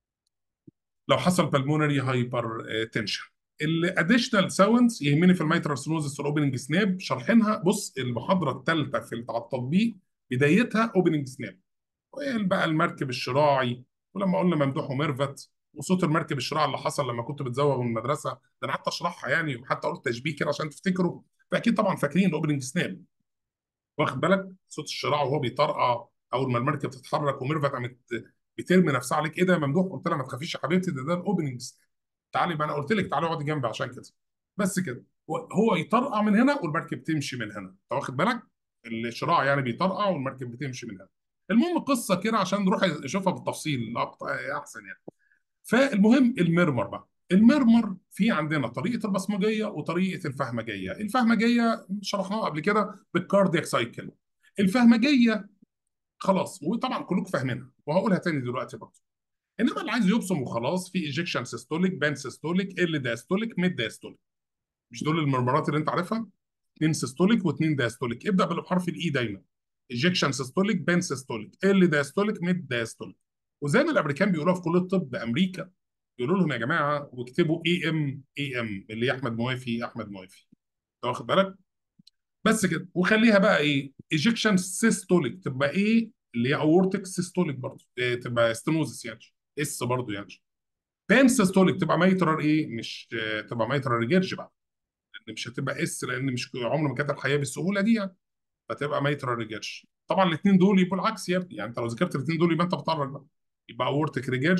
لو حصل بالمونري هايبر تنشن الاديشنال ساوندز يهمني في الميترال سينوزس والاوبننج سناب شارحينها بص المحاضره الثالثه في على التطبيق بدايتها اوبننج سناب بقى المركب الشراعي ولما قلنا ممدوح وميرفت وصوت المركب الشراعي اللي حصل لما كنت بتزوغ من المدرسه ده انا حتى اشرحها يعني وحتى قلت تشبيه كده عشان تفتكروا فاكيد طبعا فاكرين الاوبننج سناب واخد بالك صوت الشراع وهو بيطرقع اول ما المركب تتحرك وميرفت قامت بترمي نفسها عليك ايه ده يا ممدوح قلت لها ما تخافيش يا حبيبتي ده ده الاوبننج سناب تعالي بقى انا قلت لك تعالي اقعدي جنبي عشان كده بس كده هو يطرقع من هنا والمركب تمشي من هنا انت واخد بالك الشراع يعني بيطرقع والمركب بتمشي من هنا المهم قصه كده عشان نروح نشوفها بالتفصيل أكتر- احسن يعني فالمهم المرمر بقى المرمر في عندنا طريقه البصمجيه وطريقه الفهمجيه الفهمجيه شرحناها قبل كده بالكاردياك سايكل الفهمجيه خلاص وطبعا كلكم فاهمينها وهقولها تاني دلوقتي برضه انما اللي عايز يبصم وخلاص في ايجكشن سيستوليك بان سيستوليك ال دايستوليك ميد دايستوليك مش دول المرمرات اللي انت عارفها اثنين سيستوليك واثنين دايستوليك ابدا بالحرف الاي دايما ايجكشن سيستوليك بان سيستوليك ال دايستوليك ميد دايستوليك وزي ما الامريكان بيقولوها في كليه الطب بامريكا يقولوا لهم يا جماعه واكتبوا اي ام اي ام اللي هي احمد موافي احمد موافي أنت واخد بالك بس كده وخليها بقى ايه ايجكشن سيستوليك تبقى ايه اللي هي اورتيك سيستوليك برضه إيه تبقى ستينوزس يعني اس برضه يعني بان سيستوليك تبقى ميترال ايه مش آه، تبقى ميترال ريجيرج بقى لان مش هتبقى اس لان مش عمر ما كانت الحياه بالسهوله دي يعني فتبقى ميترال ريجيرج طبعا الاثنين دول يبقوا العكس يا ابني يعني انت لو ذكرت الاثنين دول يبقى انت بتطرق بقى يبقى اورتيك ريجيرج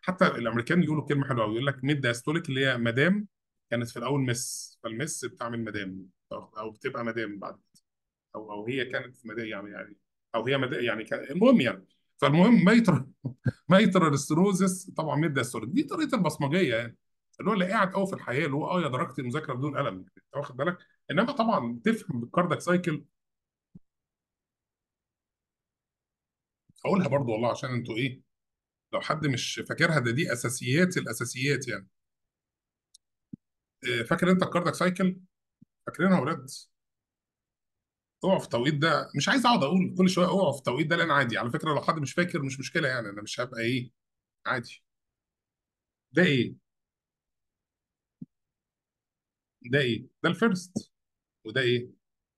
حتى الامريكان يقولوا كلمه حلوه قوي يقول لك ميد دايستوليك اللي هي مدام كانت في الاول مس فالمس بتعمل مدام او أو بتبقى مدام بعد او او هي كانت مدام يعني يعني او هي مدام يعني كان المهم يعني فالمهم ميتر ميترال ستينوزس طبعا ميد دايستوليك دي طريقه البصمجيه يعني اللي هو اللي قاعد قوي في الحياه اللي هو اه يا درجه المذاكره بدون قلم انت واخد بالك انما طبعا تفهم بالكاردك سايكل هقولها برضو والله عشان انتوا ايه لو حد مش فاكرها ده دي اساسيات الاساسيات يعني آه، فاكر انت الكاردك سايكل فاكرينها يا ولاد اوعوا في التوقيت ده مش عايز اقعد اقول كل شويه اوعوا في التوقيت ده لان عادي على فكره لو حد مش فاكر مش مشكله يعني انا مش هبقى ايه عادي ده ايه ده ايه ده الفيرست وده ايه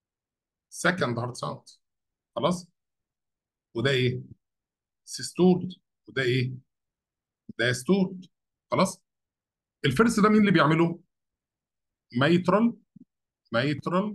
سكند هارت ساوند خلاص وده ايه سيستول وده ايه ده ستول خلاص الفيرست ده مين اللي بيعمله ميترال ميترال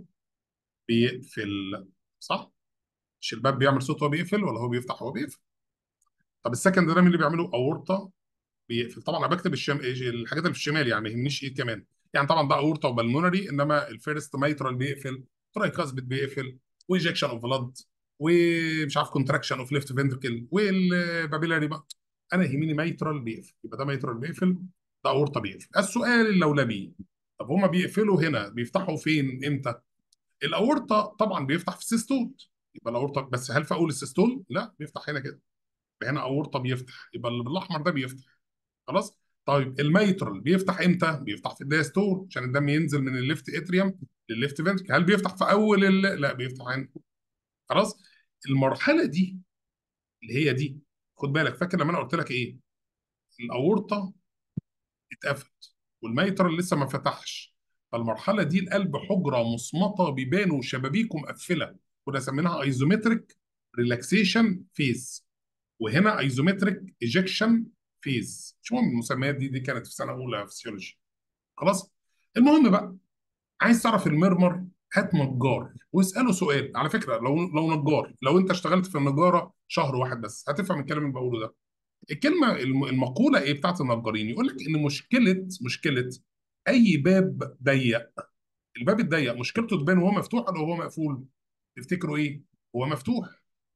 بيقفل صح مش الباب بيعمل صوت وهو بيقفل ولا هو بيفتح وهو بيقفل طب السكند ده مين اللي بيعمله اورطه بيقفل طبعا انا بكتب الشم... الحاجات اللي في الشمال يعني ما يهمنيش ايه كمان يعني طبعا ده اورطه وبلمونري انما الفيرست ميترال بيقفل ترايكاسبيد بيقفل وايجكشن اوف بلاد ومش عارف كونتراكشن اوف ليفت فنتركل والبابيلاري بقى انا يهمني ميترال بيقفل يبقى ده ميترال بيقفل ده اورطه بيقفل السؤال اللولبي طب هما بيقفلوا هنا بيفتحوا فين امتى الاورطه طبعا بيفتح في السيستول يبقى الاورطه بس هل في اول السيستول لا بيفتح هنا كده يبقى هنا اورطه بيفتح يبقى اللي بالاحمر ده بيفتح خلاص طيب الميترال بيفتح امتى بيفتح في الدايستول عشان الدم ينزل من الليفت اتريوم للليفت فنتركل هل بيفتح في اول ال... لا بيفتح هنا خلاص المرحله دي اللي هي دي خد بالك فاكر لما انا قلت لك ايه الاورطه اتقفلت والميترال لسه ما فتحش فالمرحله دي القلب حجره مصمطه بيبان وشبابيكه مقفله كنا سميناها ايزومتريك ريلاكسيشن فيز وهنا ايزومتريك ايجكشن فيز مش مهم المسميات دي دي كانت في سنه اولى فسيولوجي خلاص المهم بقى عايز تعرف المرمر هات نجار واساله سؤال على فكره لو لو نجار لو انت اشتغلت في النجاره شهر واحد بس هتفهم الكلام اللي بقوله ده الكلمه الم- المقوله ايه بتاعت النجارين يقول لك ان مشكله مشكله اي باب ضيق الباب الضيق مشكلته تبان وهو مفتوح ولا وهو مقفول تفتكروا ايه هو مفتوح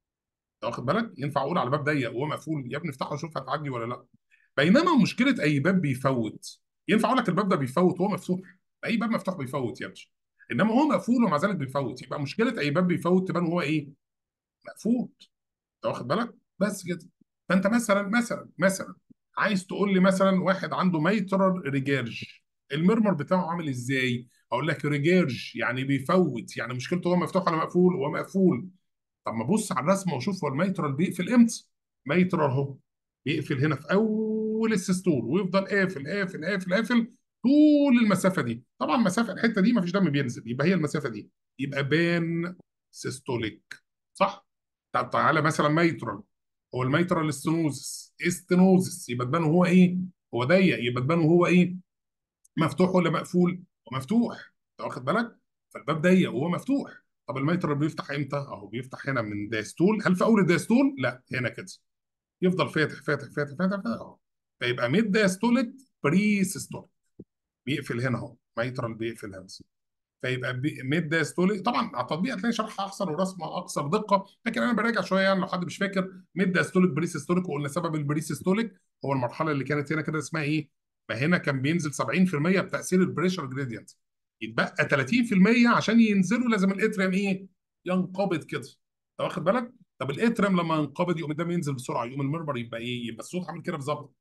انت واخد بالك ينفع اقول على باب ضيق وهو مقفول يا ابني افتحه وشوف هتعدي ولا لا بينما مشكله اي باب بيفوت ينفع اقول لك الباب ده بيفوت وهو مفتوح اي باب مفتوح بيفوت يا ابني انما هو مقفول ومع ذلك بيفوت يبقى مشكله اي باب بيفوت تبان وهو ايه مقفول انت واخد بالك بس كده فانت مثلا مثلا مثلا عايز تقول لي مثلا واحد عنده ميترال ريجيرج المرمر بتاعه عامل ازاي اقول لك ريجيرج يعني بيفوت يعني مشكلته هو مفتوح ولا مقفول هو مقفول طب ما ابص على الرسمه واشوف هو الميترال بيقفل امتى ميترال اهو بيقفل هنا في اول السيستول ويفضل قافل قافل قافل قافل طول المسافه دي طبعا المسافه الحته دي ما فيش دم بينزل يبقى هي المسافه دي يبقى بان سيستوليك صح طب تعالى مثلا ميترال هو الميترال ستينوزس ستينوزس يبقى تبان هو ايه هو ضيق يبقى تبان هو ايه مفتوح ولا مقفول هو مفتوح انت واخد بالك فالباب ضيق وهو مفتوح طب الميترال بيفتح امتى اهو بيفتح هنا من دايستول هل في اول الدايستول لا هنا كده يفضل فاتح فاتح فاتح فاتح فاتح اهو فيبقى ميد دايستوليك بري سيستوليك بيقفل هنا اهو ميترال بيقفل هنا فيبقى بي- ميد دايستوليك طبعا على التطبيق هتلاقي شرحها احسن ورسمه اكثر دقه لكن انا براجع شويه يعني لو حد مش فاكر ميد دايستوليك بري سيستوليك وقلنا سبب البري سيستوليك هو المرحله اللي كانت هنا كده اسمها ايه؟ ما هنا كان بينزل 70% بتاثير البريشر جريدينت يتبقى 30% عشان ينزلوا لازم الاتريم ايه؟ ينقبض كده انت واخد بالك؟ طب الاتريم لما ينقبض يقوم الدم ينزل بسرعه يقوم المرمر يبقى ايه؟ يبقى الصوت عامل كده بالظبط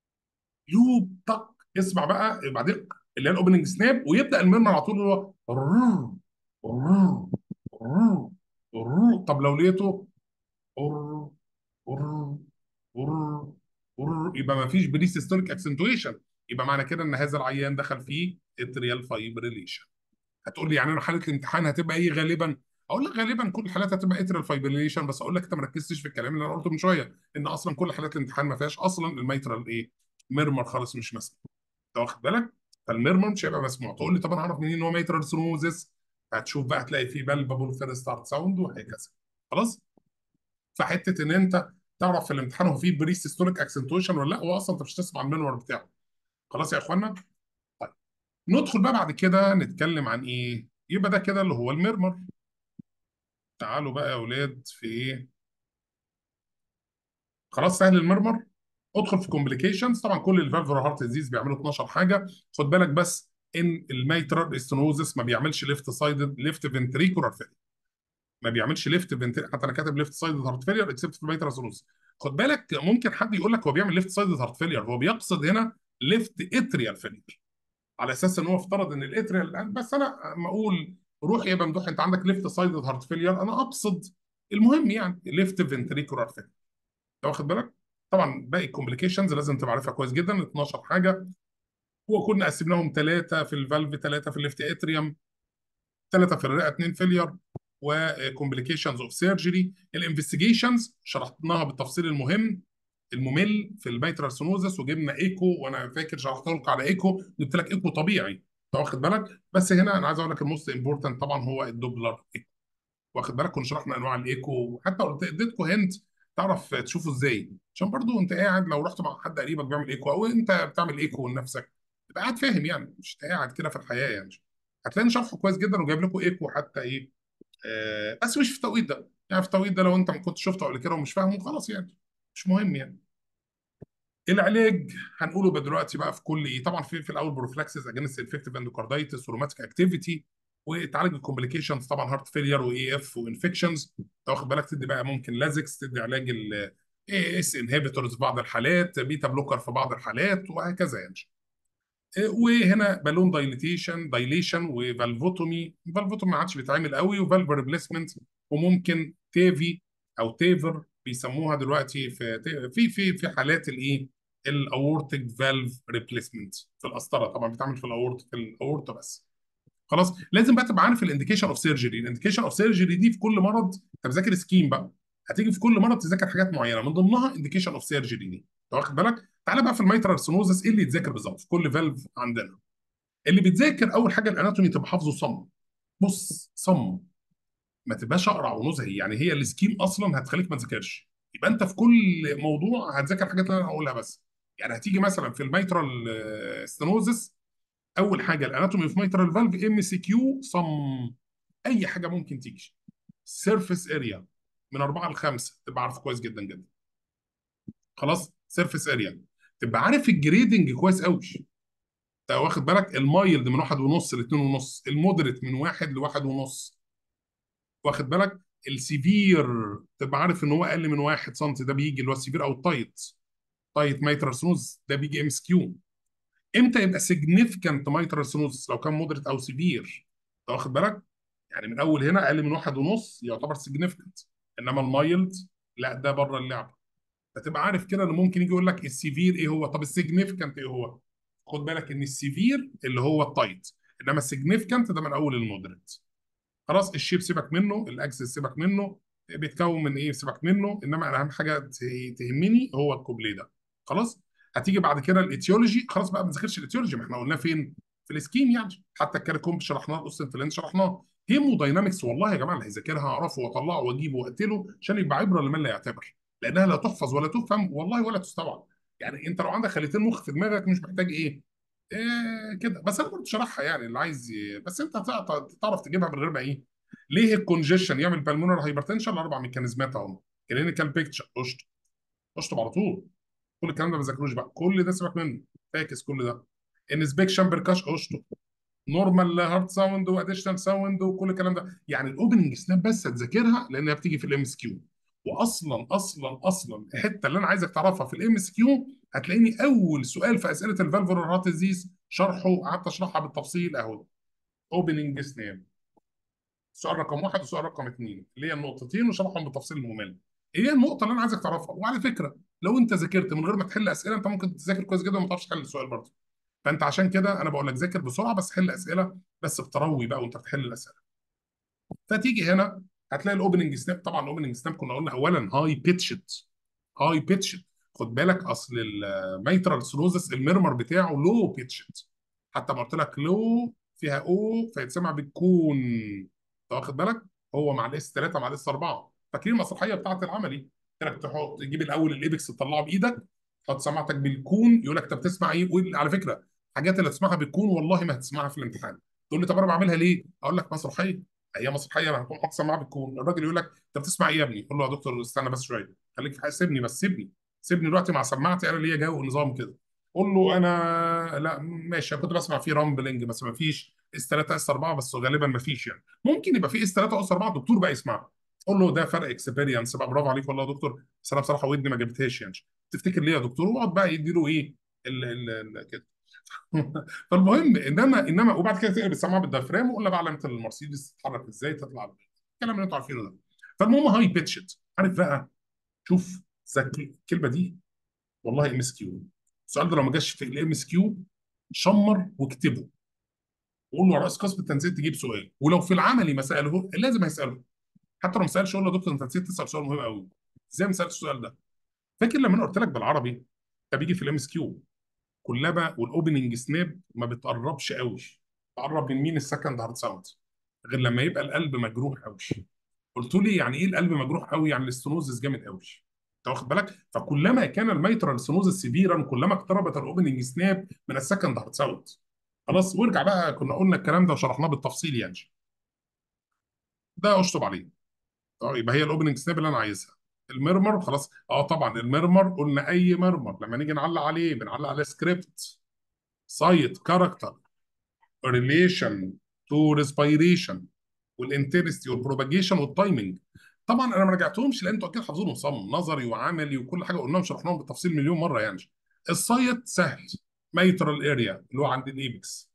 يوب طق اسمع بقى بعدين اللي هي الاوبننج سناب ويبدا المرمر على طول اللي هو ررر، ررر، ررر، ررر. طب لو لقيته ررر، ررر، ررر، ررر، يبقى ما فيش بري سيستوليك اكسنتويشن يبقى معنى كده ان هذا العيان دخل فيه اتريال فايبريليشن هتقول لي يعني انا حاله الامتحان هتبقى ايه غالبا اقول لك غالبا كل الحالات هتبقى اتريال فايبريليشن بس اقول لك انت ما ركزتش في الكلام اللي انا قلته من شويه ان اصلا كل حالات الامتحان ما فيهاش اصلا الميترال ايه ميرمر خالص مش مسموع انت واخد بالك فالميرمر مش هيبقى مسموع تقول لي طب انا اعرف منين ان هو ميترال سنوزس هتشوف بقى تلاقي فيه بلبابول فيرست ستارت ساوند وهكذا خلاص فحته ان انت تعرف في الامتحان هو فيه بري سيستوليك اكسنتويشن ولا لا هو اصلا انت مش تسمع المنور بتاعه خلاص يا اخوانا طيب ندخل بقى بعد كده نتكلم عن ايه يبقى ده كده اللي هو الميرمر تعالوا بقى يا اولاد في ايه خلاص سهل المرمر ادخل في كومبليكيشنز طبعا كل الفالفولار هارت ديزيز بيعملوا 12 حاجه خد بالك بس ان الميترال استنوزس ما بيعملش ليفت سايدد ليفت فنتريكولار فيلير ما بيعملش ليفت فنتري حتى انا كاتب ليفت سايدد هارت فيلير اكسبت في الميترال استنوزس خد بالك ممكن حد يقول لك هو بيعمل ليفت سايدد هارت فيلير هو بيقصد هنا ليفت اتريال فيلير على اساس ان هو افترض ان الاتريال بس انا اما اقول روح يا ممدوح انت عندك ليفت سايدد هارت فيلير انا اقصد المهم يعني ليفت فنتريكولار فيلير انت واخد بالك طبعا باقي الكومبليكيشنز لازم تبقى عارفها كويس جدا 12 حاجه وكنا قسمناهم ثلاثه في الفالف ثلاثه في الليفت اتريوم ثلاثه في الرئه اثنين فيلير وكومبليكيشنز اوف سيرجري الانفستيجيشنز شرحناها بالتفصيل المهم الممل في الميترال سونوزس وجبنا ايكو وانا فاكر شرحت لكم على ايكو جبت لك ايكو طبيعي انت واخد بالك بس هنا انا عايز اقول لك الموست امبورتنت طبعا هو الدوبلر ايكو واخد بالك كنا شرحنا انواع الايكو وحتى قلت اديتكم هنت تعرف تشوفه ازاي عشان برضو انت قاعد لو رحت مع حد قريبك بيعمل ايكو او انت بتعمل ايكو لنفسك تبقى قاعد فاهم يعني مش قاعد كده في الحياه يعني هتلاقيني شرحه كويس جدا وجايب لكم ايكو حتى ايه آه بس مش في التوقيت ده يعني في التوقيت ده لو انت ما كنتش شفته قبل كده ومش فاهمه خلاص يعني مش مهم يعني العلاج هنقوله بقى دلوقتي بقى في كل ايه طبعا في في الاول بروفلاكسس اجينست انفكتيف اندوكاردايتس وروماتيك اكتيفيتي وتعالج الكومبليكيشنز طبعا هارت فيلير واي اف وانفكشنز واخد بالك تدي بقى ممكن لازكس تدي علاج ال اس انهبيتورز في بعض الحالات بيتا بلوكر في بعض الحالات وهكذا يعني وهنا بالون دايليتيشن دايليشن وفالفوتومي الفالفوتومي ما عادش بيتعمل قوي وفالف ريبليسمنت وممكن تيفي او تيفر بيسموها دلوقتي في في في في حالات الايه الاورتيك فالف ريبليسمنت في القسطره طبعا بيتعمل في الاورت في الاورتا بس خلاص لازم بقى تبقى عارف الانديكيشن اوف سيرجري الانديكيشن اوف سيرجري دي في كل مرض انت بذاكر سكيم بقى هتيجي في كل مرض تذاكر حاجات معينه من ضمنها انديكيشن اوف سيرجري دي انت واخد بالك تعالى بقى في الميترال سينوزس ايه اللي يتذاكر بالظبط في كل فالف عندنا اللي بيتذاكر اول حاجه الاناتومي تبقى حافظه صم بص صم ما تبقاش اقرع ونزهي يعني هي السكيم اصلا هتخليك ما تذاكرش يبقى انت في كل موضوع هتذاكر الحاجات اللي انا هقولها بس يعني هتيجي مثلا في الميترال ستينوزس اول حاجه الاناتومي في ميترال فالف ام سي كيو صم اي حاجه ممكن تيجي سيرفيس اريا من أربعة لخمسة تبقى عارف كويس جدا جدا خلاص سيرفيس اريا تبقى عارف الجريدنج كويس قوي انت واخد بالك المايلد من واحد ونص لاثنين ونص المودريت من واحد لواحد ونص واخد بالك السيفير تبقى عارف ان هو اقل من واحد سم ده بيجي اللي هو السيفير او التايت تايت مايترال سنوز ده بيجي ام اس كيو امتى يبقى سيجنيفيكانت مايترال سنوز لو كان مودريت او سيفير انت واخد بالك يعني من اول هنا اقل من واحد ونص يعتبر سيجنيفيكانت انما المايلد لا ده بره اللعبه فتبقى عارف كده انه ممكن يجي يقول لك السيفير ايه هو طب السيجنيفيكانت ايه هو خد بالك ان السيفير اللي هو التايت انما السيجنيفيكانت ده من اول المودريت خلاص الشيب سيبك منه الاكسس سيبك منه بيتكون من ايه سيبك منه انما اهم حاجه تهمني هو الكوبليه ده خلاص هتيجي بعد كده الايتيولوجي خلاص بقى ما نذاكرش الايتيولوجي ما احنا قلناه فين في السكيم يعني حتى الكاريكومب شرحناه الاوستن فلين شرحناه هيموداينامكس والله يا جماعه اللي هيذاكرها اعرفه واطلعه واجيبه واقتله عشان يبقى عبره لمن لا يعتبر لانها لا تحفظ ولا تفهم والله ولا تستوعب يعني انت لو عندك خليتين مخ في دماغك مش محتاج ايه إيه كده بس انا برضه شرحها يعني اللي عايز ي... بس انت تعرف تجيبها من غير ما ايه ليه الكونجيشن يعمل بالمونر هايبرتنشن اربع ميكانيزمات اهم كلينيكال بيكتشر اشطب اشطب على طول كل الكلام ده ما ذاكروش بقى كل ده سيبك منه فاكس كل ده انسبكشن بركاش اشطب نورمال هارت ساوند واديشنال ساوند وكل الكلام ده يعني الاوبننج سناب بس هتذاكرها لانها بتيجي في الام اس كيو واصلا اصلا اصلا الحته اللي انا عايزك تعرفها في الام اس كيو هتلاقيني اول سؤال في اسئله الفالفولار هارت ديزيز شرحه قعدت اشرحها بالتفصيل اهو اوبننج سناب سؤال رقم واحد وسؤال رقم اثنين اللي هي النقطتين وشرحهم بالتفصيل الممل هي النقطه اللي انا عايزك تعرفها وعلى فكره لو انت ذاكرت من غير ما تحل اسئله انت ممكن تذاكر كويس جدا وما تعرفش تحل السؤال برضه فانت عشان كده انا بقول لك ذاكر بسرعه بس حل اسئله بس بتروي بقى وانت بتحل الاسئله فتيجي هنا هتلاقي الاوبننج سناب طبعا الاوبننج سناب كنا قلنا اولا هاي بيتشد هاي بيتشد خد بالك اصل الميترال سلوزس الميرمر بتاعه لو بيتشد حتى ما قلت لك لو فيها او فيتسمع بالكون انت واخد بالك هو مع الاس 3 مع الاس 4 فاكرين المسرحيه بتاعت العملي قلت لك تحط تجيب الاول الايبكس تطلعه بايدك تحط سماعتك بالكون يقول لك انت بتسمع ايه وال- على فكره الحاجات اللي تسمعها بالكون والله ما هتسمعها في الامتحان تقول لي طب انا بعملها ليه؟ اقول لك مسرحيه هي مسرحيه ما هتكون حاطط سماعه بالكون الراجل يقول لك انت بتسمع ايه يا ابني؟ قول له يا دكتور استنى بس شويه خليك في حاجه سيبني بس سيبني سيبني دلوقتي مع سماعتي انا ليا جو ونظام كده قول له انا لا ماشي أنا كنت بسمع فيه رامبلنج بس ما فيش اس 3 اس 4 بس غالبا ما فيش يعني ممكن يبقى في اس 3 او اس 4 الدكتور بقى يسمعها قول له ده فرق اكسبيرينس بقى برافو عليك والله يا دكتور بس انا بصراحه ودني ما جابتهاش يعني تفتكر ليه يا دكتور واقعد بقى يدي له ايه ال ال ال كده فالمهم انما انما وبعد كده تقلب السماعه بالديافرام وقول له بقى علامه المرسيدس تتحرك ازاي تطلع الكلام اللي انتوا عارفينه ده فالمهم هاي بيتشد عارف بقى شوف ذاك الكلمه دي والله ام اس كيو السؤال ده لو ما جاش في الام اس كيو شمر واكتبه وقول له يا رئيس قسم التنسيق تجيب سؤال ولو في العملي ما ساله لازم هيساله حتى لو ما سالش اقول له يا دكتور انت نسيت تسال سؤال مهم قوي ازاي ما سالتش السؤال ده فاكر لما انا قلت لك بالعربي ده بيجي في الام اس كيو كلما والاوبننج سناب ما بتقربش قوي تقرب من مين السكند هارد ساوند غير لما يبقى القلب مجروح قوي قلت لي يعني ايه القلب مجروح قوي يعني الاستنوزس جامد قوي انت واخد بالك فكلما كان الميترال سينوزس سيفيرا كلما اقتربت الاوبننج سناب من السكند هارد ساوند خلاص وارجع بقى كنا قلنا الكلام ده وشرحناه بالتفصيل يعني ده اشطب عليه اه يبقى هي الاوبننج سناب اللي انا عايزها الميرمر خلاص اه طبعا الميرمر قلنا اي ميرمر لما نيجي نعلق عليه بنعلق على سكريبت سايت كاركتر ريليشن تو ريسبيريشن والانتنستي والبروباجيشن والتايمنج طبعا انا ما رجعتهمش لان انتوا اكيد حافظينهم صم نظري وعملي وكل حاجه قلناهم شرحناهم بالتفصيل مليون مره يعني السايت سهل ميترال اريا اللي هو عند الايبكس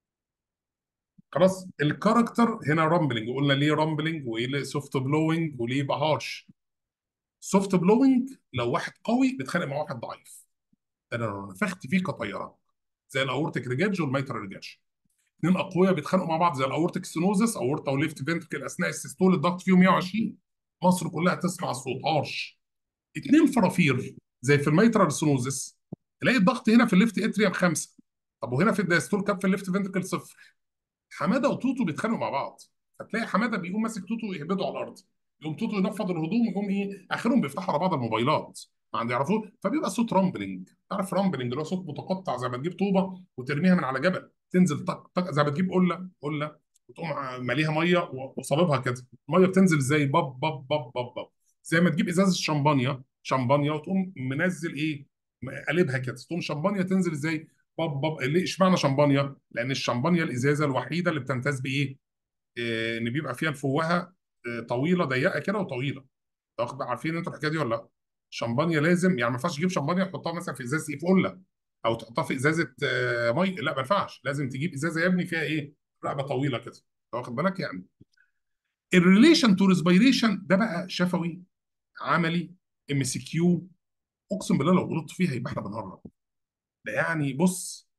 خلاص الكاركتر هنا رامبلنج قلنا ليه رامبلنج وايه ليه سوفت بلوينج وليه يبقى هارش سوفت بلوينج لو واحد قوي بيتخانق مع واحد ضعيف ده انا لو نفخت فيه كطيران زي الاورتيك ريجاج والميترال ريجاج اثنين اقوياء بيتخانقوا مع بعض زي الاورتيك سينوزس اورتا وليفت فنتركل اثناء السيستول الضغط فيهم 120 مصر كلها تسمع الصوت هارش اثنين فرافير زي في الميترال سينوزس تلاقي الضغط هنا في الليفت اتريوم خمسه طب وهنا في الدايستول كام في الليفت فنتركل صفر حماده وتوتو بيتخانقوا مع بعض فتلاقي حماده بيقوم ماسك توتو ويهبده على الارض يقوم توتو ينفض الهدوم ويقوم ايه اخرهم بيفتحوا على بعض الموبايلات ما عندي يعرفوه فبيبقى صوت رامبلنج تعرف رامبلنج اللي هو صوت متقطع زي ما تجيب طوبه وترميها من على جبل تنزل طق طق زي ما تجيب قله قله وتقوم ماليها ميه وصاببها كده الميه بتنزل ازاي باب باب باب باب باب زي ما تجيب ازازه شمبانيا شمبانيا وتقوم منزل ايه قلبها كده تقوم شمبانيا تنزل ازاي باب باب ليه اشمعنى شمبانيا لان الشمبانيا الازازه الوحيده اللي بتمتاز بايه إيه ان بيبقى فيها الفوهه إيه طويله ضيقه كده وطويله واخد عارفين انتوا الحكايه دي ولا لا شمبانيا لازم يعني ما ينفعش تجيب شمبانيا تحطها مثلا في ازازه ايه في قله او تحطها في ازازه آه مي لا ما ينفعش لازم تجيب ازازه يا ابني فيها ايه رقبه طويله كده واخد بالك يعني الريليشن تو ريسبيريشن ده بقى شفوي عملي ام سي كيو اقسم بالله لو غلطت فيها يبقى احنا بنهرب ده يعني بص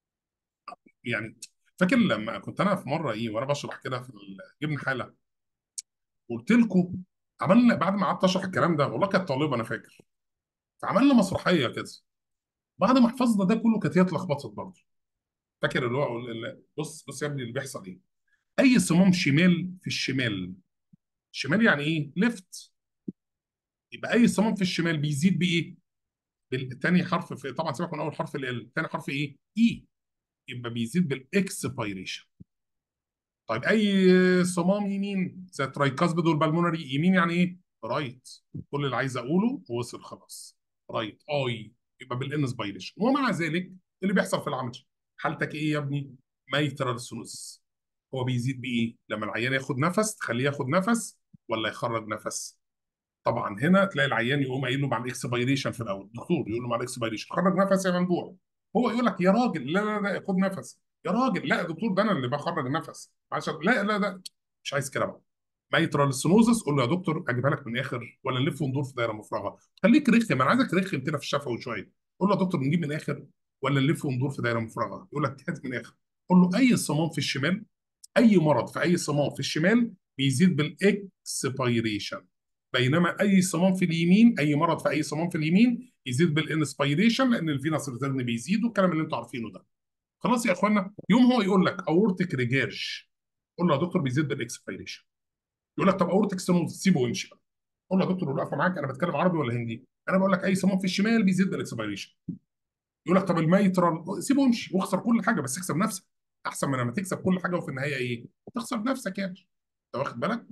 يعني فاكر لما كنت انا في مره ايه وانا بشرح كده في جبن حاله قلت لكم عملنا بعد ما قعدت اشرح الكلام ده والله كانت طالبه انا فاكر فعملنا مسرحيه كده بعد ما حفظنا ده كله كانت هي اتلخبطت برضه فاكر اللي هو اللي بص بص يا ابني اللي بيحصل ايه اي صمام شمال في الشمال شمال يعني ايه ليفت يبقى اي صمام في الشمال بيزيد بايه بالتاني حرف في طبعا سيبك من اول حرف ال تاني حرف ايه اي يبقى بيزيد بالاكسبيريشن طيب اي صمام يمين زي الترايكاسبيد والبلمونري يمين يعني ايه رايت كل اللي عايز اقوله وصل خلاص رايت اي يبقى بالانسبيريشن ومع ذلك اللي بيحصل في العمل حالتك ايه يا ابني ميترال سونوس هو بيزيد بايه لما العيان ياخد نفس تخليه ياخد نفس ولا يخرج نفس طبعا هنا تلاقي العيان يقوم قايل له مع الاكسبيريشن في الاول الدكتور يقول له مع الاكسبيريشن خرج نفس يا منبوع هو يقول لك يا راجل لا لا لا خد نفس يا راجل لا يا دكتور ده انا اللي بخرج نفس عشان لا لا لا مش عايز كده بقى ميترال سينوزس قول له يا دكتور اجيبها لك من الاخر ولا نلف وندور في دايره مفرغه خليك رخم انا عايزك رخم كده في الشفوي شويه قول له يا دكتور نجيب من الاخر ولا نلف وندور في دايره مفرغه يقول لك هات من الاخر قول له اي صمام في الشمال اي مرض في اي صمام في الشمال بيزيد بالاكسبيريشن بينما اي صمام في اليمين اي مرض في اي صمام في اليمين يزيد بالانسبيريشن لان الفينس ريتيرن بيزيد والكلام اللي انتوا عارفينه ده خلاص يا اخوانا يوم هو يقول لك اورتيك ريجيرش قول له يا دكتور بيزيد بالاكسبيريشن يقول لك طب اورتيك ستينوز سيبه ويمشي بقى قول له يا دكتور واقفه معاك انا بتكلم عربي ولا هندي انا بقول لك اي صمام في الشمال بيزيد بالاكسبيريشن يقول لك طب الميترال سيبه يمشي واخسر كل حاجه بس اكسب نفسك احسن من لما تكسب كل حاجه وفي النهايه ايه تخسر نفسك يعني انت واخد بالك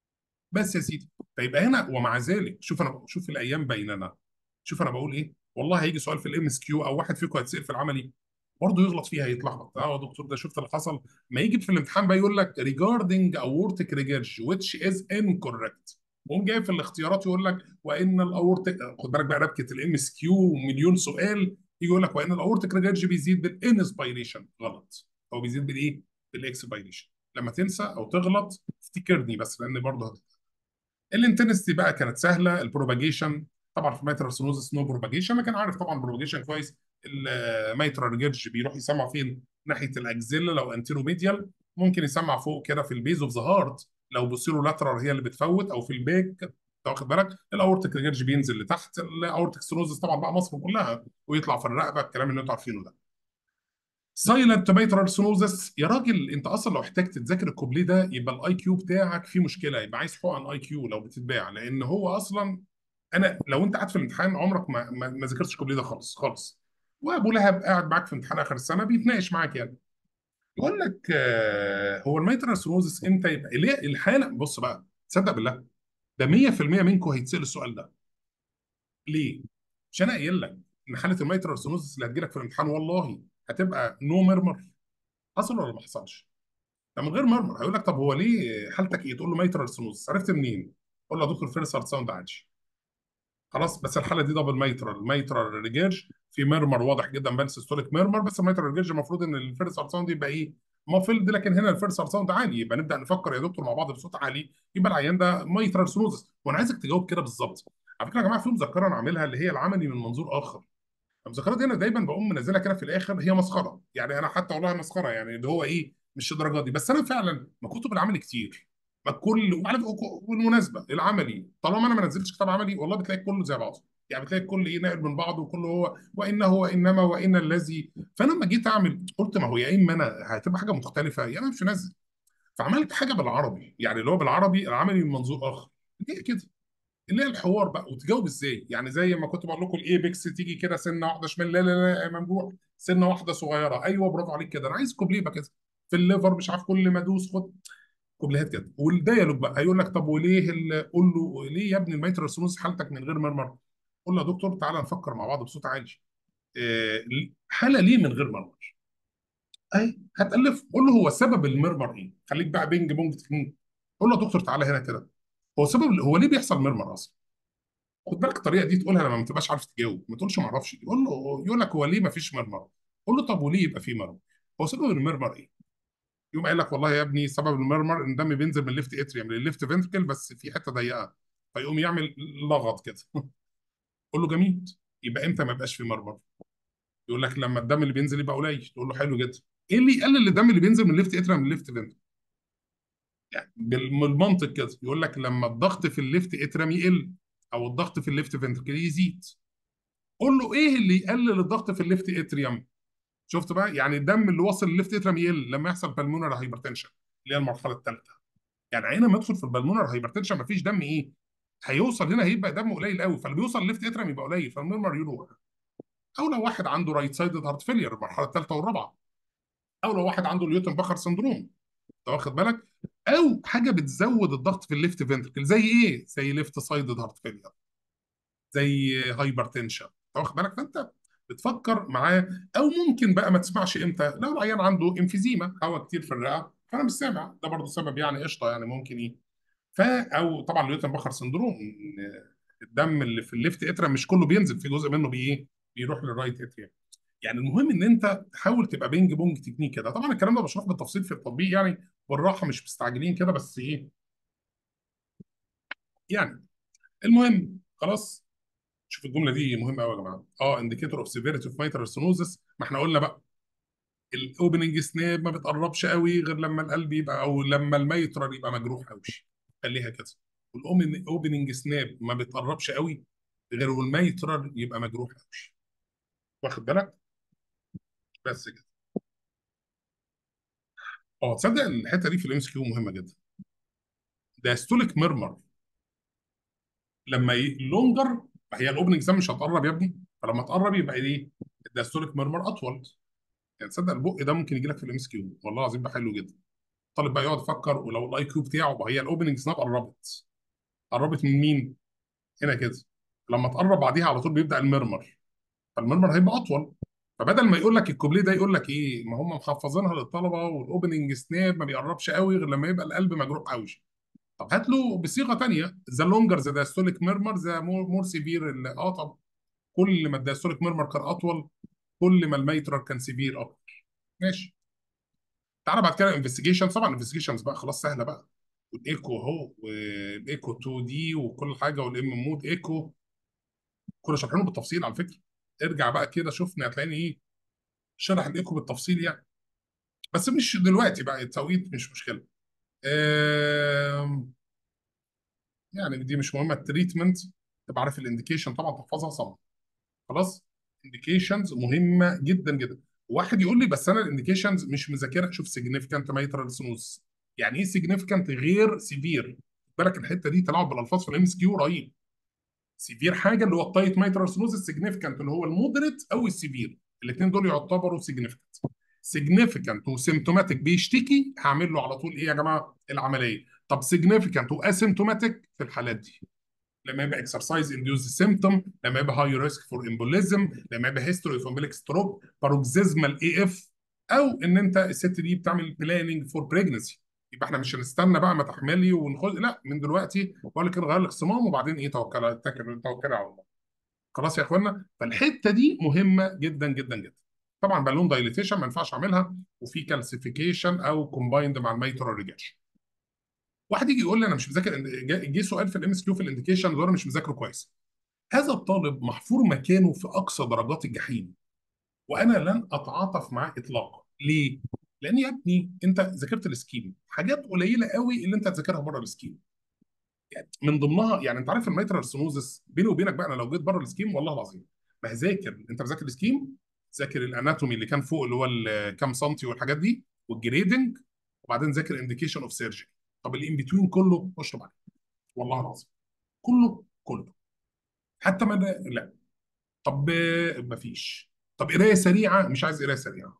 بس يا سيدي فيبقى هنا ومع ذلك شوف انا شوف الايام بيننا شوف انا بقول ايه والله هيجي سؤال في الام اس كيو او واحد فيكم هيتسال في العملي برضه يغلط فيها يتلخبط اه يا دكتور ده شفت اللي حصل ما يجي في الامتحان بقى يقول لك regarding aortic regurg which is incorrect وقوم جاي في الاختيارات يقول لك وان الاورتيك خد بالك بقى ربكه الام اس كيو مليون سؤال يجي يقول لك وان الاورتيك ريجرج بيزيد بالانسبيريشن غلط هو بيزيد بالايه؟ بالاكسبيريشن لما تنسى او تغلط افتكرني بس لان برضه الانتنستي بقى كانت سهله البروباجيشن طبعا في مايترال سينوزس نو بروباجيشن لكن عارف طبعا بروباجيشن كويس المايترال ريجرج بيروح يسمع فين ناحيه الاكزيلا لو انتيرو ميديال ممكن يسمع فوق كده في البيز اوف ذا هارت لو بوسيرو لاترال هي اللي بتفوت او في الباك انت واخد بالك الاورتيك ريجرج بينزل لتحت الاورتيك سينوزس طبعا بقى مصر كلها ويطلع في الرقبه الكلام اللي انتوا عارفينه ده سايلنت ميترال سينوزس يا راجل انت اصلا لو احتجت تذاكر الكوبليه ده يبقى الاي كيو بتاعك فيه مشكله يبقى عايز حقن اي كيو لو بتتباع لان هو اصلا انا لو انت قاعد في الامتحان عمرك ما ما, ما ذاكرتش الكوبليه ده خالص خالص وابو لهب قاعد معاك في امتحان اخر السنه بيتناقش معاك يعني يقول لك آه هو الميترال سينوزس امتى يبقى ليه الحاله بص بقى تصدق بالله ده 100% منكم هيتسال السؤال ده ليه؟ مش انا قايل لك ان حاله الميترال سينوزس اللي هتجيلك في الامتحان والله هتبقى نو ميرمر حصل ولا ما حصلش؟ ده من غير ميرمر هيقول لك طب هو ليه حالتك ايه؟ تقول له ميترال سينوزس عرفت منين؟ قول له يا دكتور فيرست هارت ساوند عادي خلاص بس الحاله دي دبل ميترال ميترال ريجيرج في ميرمر واضح جدا بان سيستوليك ميرمر بس الميترال ريجيرج المفروض ان الفيرست هارت ساوند يبقى ايه؟ مافلد لكن هنا الفيرست هارت ساوند عالي يبقى نبدا نفكر يا دكتور مع بعض بصوت عالي يبقى العيان ده ميترال سينوزس وانا عايزك تجاوب كده بالظبط على فكره يا جماعه في مذكره انا عاملها اللي هي العملي من منظور اخر المذكرات دي انا دايما بقوم منزلها كده في الاخر هي مسخره يعني انا حتى والله مسخره يعني اللي هو ايه مش الدرجات دي بس انا فعلا ما كتب العملي كتير ما كل وعلى بالمناسبه العملي طالما انا ما نزلتش كتاب عملي والله بتلاقي كله زي بعضه يعني بتلاقي الكل ايه ناقل من بعضه وكله هو وانه وانما وان الذي فانا لما جيت اعمل قلت ما هو يا اما انا هتبقى حاجه مختلفه يا اما مش منزل فعملت حاجه بالعربي يعني اللي هو بالعربي العملي من منظور اخر هي كده اللي هي الحوار بقى وتجاوب ازاي يعني زي ما كنت بقول لكم الايبكس تيجي كده سنه واحده شمال لا لا لا يا ممدوح سنه واحده صغيره ايوه برافو عليك كده انا عايز كوبليه بقى كده في الليفر مش عارف كل ما ادوس خد كوبليهات كده والديالوج بقى هيقول لك طب وليه ال- قول له ليه يا ابني الميترال سينوز حالتك من غير مرمر قول له يا دكتور تعالى نفكر مع بعض بصوت عالي آه، حاله ليه من غير مرمر اي هتالف قول له هو سبب المرمر ايه خليك بقى بينج بونج تكنيك قول له يا دكتور تعالى هنا كده هو سبب هو ليه بيحصل مرمر اصلا خد بالك الطريقه دي تقولها لما ما تبقاش عارف تجاوب ما تقولش ما اعرفش قول له يقول لك هو ليه ما فيش مرمر قول له طب وليه يبقى في مرمر هو سبب المرمر ايه يقوم قايل لك والله يا ابني سبب المرمر ان الدم بينزل من الليفت اتريوم للليفت فنتركل بس في حته ضيقه فيقوم يعمل لغط كده قول له جميل يبقى امتى ما يبقاش في مرمر يقول لك لما الدم اللي بينزل يبقى قليل تقول له حلو جدا ايه اللي يقلل الدم اللي بينزل من الليفت اتريوم للليفت فنتركل يعني بالمنطق كده يقول لك لما الضغط في الليفت اتريوم يقل او الضغط في الليفت فنتركل يزيد قول له ايه اللي يقلل الضغط في الليفت اتريوم شفت بقى يعني الدم اللي واصل للليفت اتريوم يقل لما يحصل بالمونر هايبرتنشن اللي هي المرحله الثالثه يعني عين ما يدخل في البالمونر هايبرتنشن مفيش دم ايه هيوصل هنا هيبقى دمه قليل قوي فاللي بيوصل للليفت اتريوم يبقى قليل فالمرمر يروح او لو واحد عنده رايت سايدد هارت فيلير المرحله الثالثه والرابعه او لو واحد عنده اليوتن بخر سندروم انت واخد بالك او حاجه بتزود الضغط في الليفت فنتركل زي ايه زي ليفت سايدد هارت فيلير زي هايبرتنشن انت واخد بالك فانت بتفكر معاه او ممكن بقى ما تسمعش امتى لو العيان عنده انفيزيما هواء كتير في الرئه فانا مش سامع ده برضه سبب يعني قشطه يعني ممكن ايه ف او طبعا ليوتن بخر سندروم إن الدم اللي في الليفت اتريم مش كله بينزل في جزء منه بي ايه بيروح للرايت اتريم يعني المهم ان انت تحاول تبقى بينج بونج تكنيك كده طبعا الكلام ده بشرحه بالتفصيل في التطبيق يعني بالراحه مش مستعجلين كده بس ايه يعني المهم خلاص شوف الجمله دي مهمه قوي يا جماعه اه انديكيتور اوف سيفيريتي اوف ميترال سينوزس ما احنا قلنا بقى الاوبننج سناب ما بتقربش قوي غير لما القلب يبقى او لما الميترال يبقى مجروح قوي خليها كده والاوبننج سناب ما بتقربش قوي غير والميترال يبقى مجروح قوي واخد بالك بس كده اه تصدق الحته دي في الام اس كيو مهمه جدا ده ستوليك ميرمر لما لونجر هي الاوبننج سام مش هتقرب يا ابني فلما تقرب يبقى ايه الدايستوليك ميرمر اطول يعني تصدق البق ده ممكن يجي لك في الام اس كيو والله العظيم ده حلو جدا الطالب بقى يقعد يفكر ولو الاي كيو بتاعه بقى هي الاوبننج سناب قربت قربت من مين؟ هنا كده لما تقرب بعديها على طول بيبدا الميرمر فالميرمر هيبقى اطول فبدل ما يقول لك الكوبليه ده يقول لك ايه ما هم محفظينها للطلبه والاوبننج سناب ما بيقربش قوي غير لما يبقى القلب مجروح قوي طب هات له بصيغه ثانيه ذا لونجر ذا دايستوليك ميرمر ذا مور سيفير اه طب كل ما الدايستوليك ميرمر كان اطول كل ما الميترال كان سيفير اكتر ماشي تعالى بعد كده انفستيجيشن طبعا انفستيجيشنز بقى خلاص سهله بقى والايكو اهو والايكو 2 دي وكل حاجه والام مود ايكو كنا شارحينه بالتفصيل على فكره ارجع بقى كده شوفني هتلاقيني ايه شرح الايكو بالتفصيل يعني بس مش دلوقتي بقى التوقيت مش مشكله آم، يعني دي مش مهمه التريتمنت تبقى عارف الانديكيشن طبعا تحفظها صم خلاص انديكيشنز مهمه جدا جدا واحد يقول لي بس انا الانديكيشنز مش مذاكرها شوف سيجنيفيكانت ميترال سنوز يعني ايه سيجنيفيكانت غير سيفير بالك الحته دي تلاعب بالالفاظ في الام اس كيو رهيب سيفير حاجه اللي هو التايت ميترال سنوز السيجنيفيكانت اللي هو المودريت او السيفير الاثنين دول يعتبروا سيجنيفيكانت سيجنيفيكانت وسيمتوماتيك بيشتكي هعمل له على طول ايه يا جماعه العمليه طب سيجنيفيكانت واسيمتوماتيك في الحالات دي لما يبقى اكسرسايز انديوز سيمتوم لما يبقى هاي ريسك فور امبوليزم لما يبقى هيستوري اوف امبليك ستروك باروكسيزمال اي اف او ان انت الست دي بتعمل بلاننج فور بريجنسي يبقى احنا مش هنستنى بقى ما تحملي ونخش لا من دلوقتي بقول لك نغير لك صمام وبعدين ايه توكل توكل توكل على الله خلاص يا اخوانا فالحته دي مهمه جدا جدا جدا طبعا بالون دايليتيشن ما ينفعش اعملها وفي كالسيفيكيشن او كومبايند مع الميترال ريجكشن واحد يجي يقول لي انا مش مذاكر جه جه سؤال في الام اس كيو في الانديكيشن وانا مش مذاكره كويس هذا الطالب محفور مكانه في اقصى درجات الجحيم وانا لن اتعاطف معاه اطلاقا ليه لان يا ابني انت ذاكرت السكيم حاجات قليله قوي اللي انت هتذاكرها بره السكيم يعني من ضمنها يعني انت عارف الميترال سينوزس بيني وبينك بقى انا لو جيت بره السكيم والله العظيم بذاكر انت مذاكر السكيم ذاكر الاناتومي اللي كان فوق اللي هو الكام سنتي والحاجات دي والجريدنج وبعدين ذاكر انديكيشن اوف سيرجري طب الان بتوين كله اشرب عليه والله العظيم كله كله حتى ما ده لا طب مفيش طب قرايه سريعه مش عايز قرايه سريعه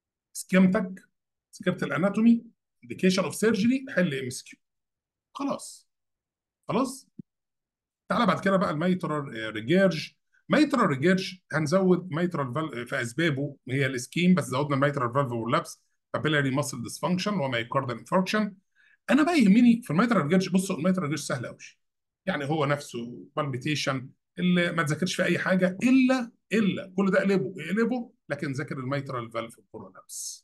سكيمتك سكيمت الاناتومي انديكيشن اوف سيرجري حل ام اس كيو خلاص خلاص تعالى بعد كده بقى الميترال ريجيرج ميترال ريجيرج هنزود ميترال فال في اسبابه هي الاسكيم بس زودنا الميترال فالف واللابس بابيلاري ماسل ديسفانكشن ومايكاردال انفاركشن انا بقى يهمني في الميترال ريجيرج بصوا الميترال ريجيرج سهل قوي يعني هو نفسه بالبيتيشن اللي ما تذاكرش في اي حاجه الا الا كل ده اقلبه اقلبه لكن ذاكر الميترال فالف واللابس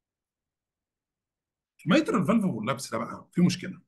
الميترال فالف واللابس ده بقى في مشكله